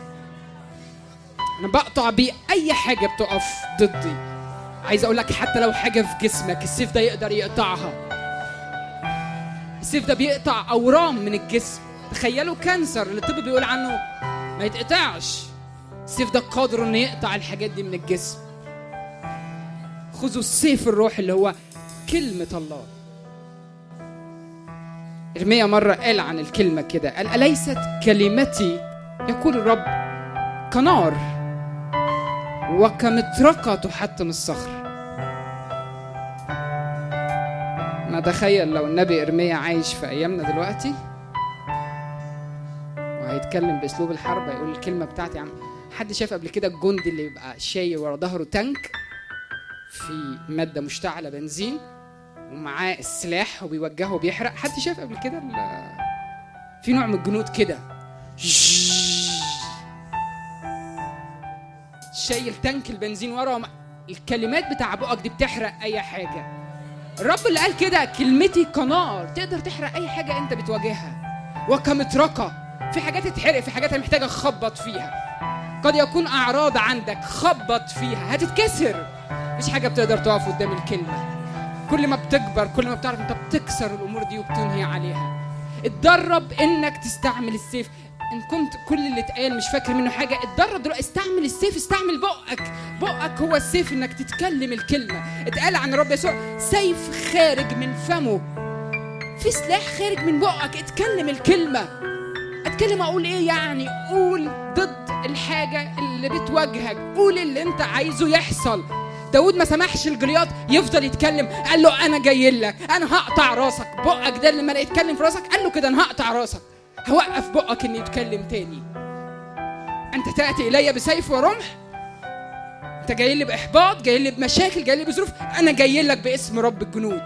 انا بقطع بيه اي حاجه بتقف ضدي عايز اقول لك حتى لو حاجه في جسمك السيف ده يقدر يقطعها السيف ده بيقطع اورام من الجسم تخيلوا كانسر اللي الطب بيقول عنه ما يتقطعش السيف ده قادر انه يقطع الحاجات دي من الجسم خذوا السيف الروح اللي هو كلمة الله إرميا مرة قال عن الكلمة كده قال أليست كلمتي يقول الرب كنار وكمطرقة تحطم الصخر أنا أتخيل لو النبي إرميا عايش في أيامنا دلوقتي وهيتكلم بأسلوب الحرب هيقول الكلمة بتاعتي يا عم حد شاف قبل كده الجندي اللي يبقى شايل ورا ظهره تانك في مادة مشتعلة بنزين ومعاه السلاح وبيوجهه وبيحرق حد شاف قبل كده ال- في نوع من الجنود كده شايل تانك البنزين ورا وم- الكلمات بتاع بقك دي بتحرق اي حاجه الرب اللي قال كده كلمتي كنار تقدر تحرق اي حاجه انت بتواجهها وكمطرقه في حاجات تتحرق في حاجات محتاجه تخبط فيها قد يكون اعراض عندك خبط فيها هتتكسر مفيش حاجه بتقدر تقف قدام الكلمه كل ما بتكبر كل ما بتعرف انت بتكسر الامور دي وبتنهي عليها اتدرب انك تستعمل السيف ان كنت كل اللي اتقال مش فاكر منه حاجه اتدرب دلوقتي استعمل السيف استعمل بقك بقك هو السيف انك تتكلم الكلمه اتقال عن الرب يسوع سيف خارج من فمه في سلاح خارج من بقك اتكلم الكلمه اتكلم اقول ايه يعني قول ضد الحاجه اللي بتواجهك قول اللي انت عايزه يحصل داود ما سمحش الجليات يفضل يتكلم قال له انا جاي لك انا هقطع راسك بقك ده لما يتكلم في راسك قال له كده انا هقطع راسك هوقف بقك انه يتكلم تاني انت تاتي الي بسيف ورمح انت جاي لي باحباط جاي لي بمشاكل جاي لي بظروف انا جاي لك باسم رب الجنود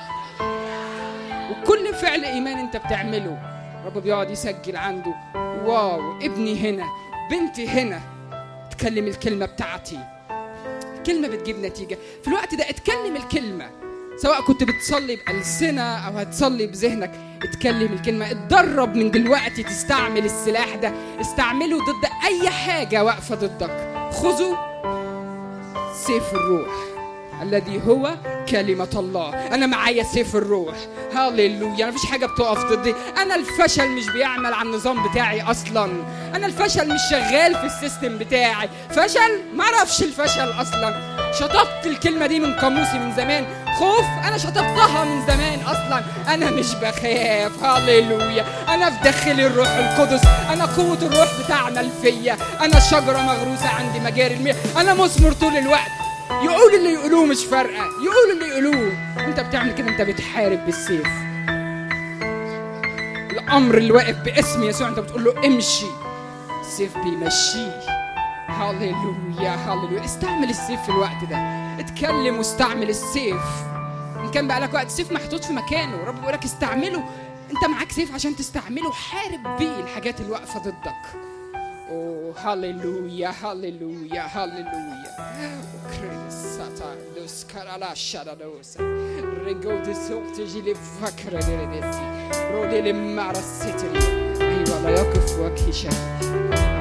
وكل فعل ايمان انت بتعمله رب بيقعد يسجل عنده واو ابني هنا بنتي هنا تكلم الكلمه بتاعتي الكلمه بتجيب نتيجه في الوقت ده اتكلم الكلمه سواء كنت بتصلي بألسنة أو هتصلي بذهنك اتكلم الكلمة اتدرب من دلوقتي تستعمل السلاح ده استعمله ضد أي حاجة واقفة ضدك خذوا سيف الروح الذي هو كلمة الله أنا معايا سيف الروح هاليلويا مفيش حاجة بتقف ضدي أنا الفشل مش بيعمل على النظام بتاعي أصلا أنا الفشل مش شغال في السيستم بتاعي فشل معرفش الفشل أصلا شطبت الكلمة دي من قاموسي من زمان خوف أنا شطبتها من زمان أصلا أنا مش بخاف هاليلويا أنا في داخلي الروح القدس أنا قوة الروح بتعمل فيا أنا شجرة مغروسة عندي مجاري المياه أنا مثمر طول الوقت يقول اللي يقولوه مش فارقة يقول اللي يقولوه وانت بتعمل كده انت بتحارب بالسيف الأمر اللي واقف باسم يسوع انت بتقول له امشي السيف بيمشيه هاليلويا هاليلويا استعمل السيف في الوقت ده اتكلم واستعمل السيف ان كان بقالك وقت السيف محطوط في مكانه رب بيقول لك استعمله انت معاك سيف عشان تستعمله حارب بيه الحاجات اللي واقفه ضدك اوه هاليلويا هاليلويا هاليلويا كريساتا دوس كارالا شادوس ريجو دي سوقت جيلي فكر ديريدسي رودي لمارا ستري ايوه لا يقف وجهي شهد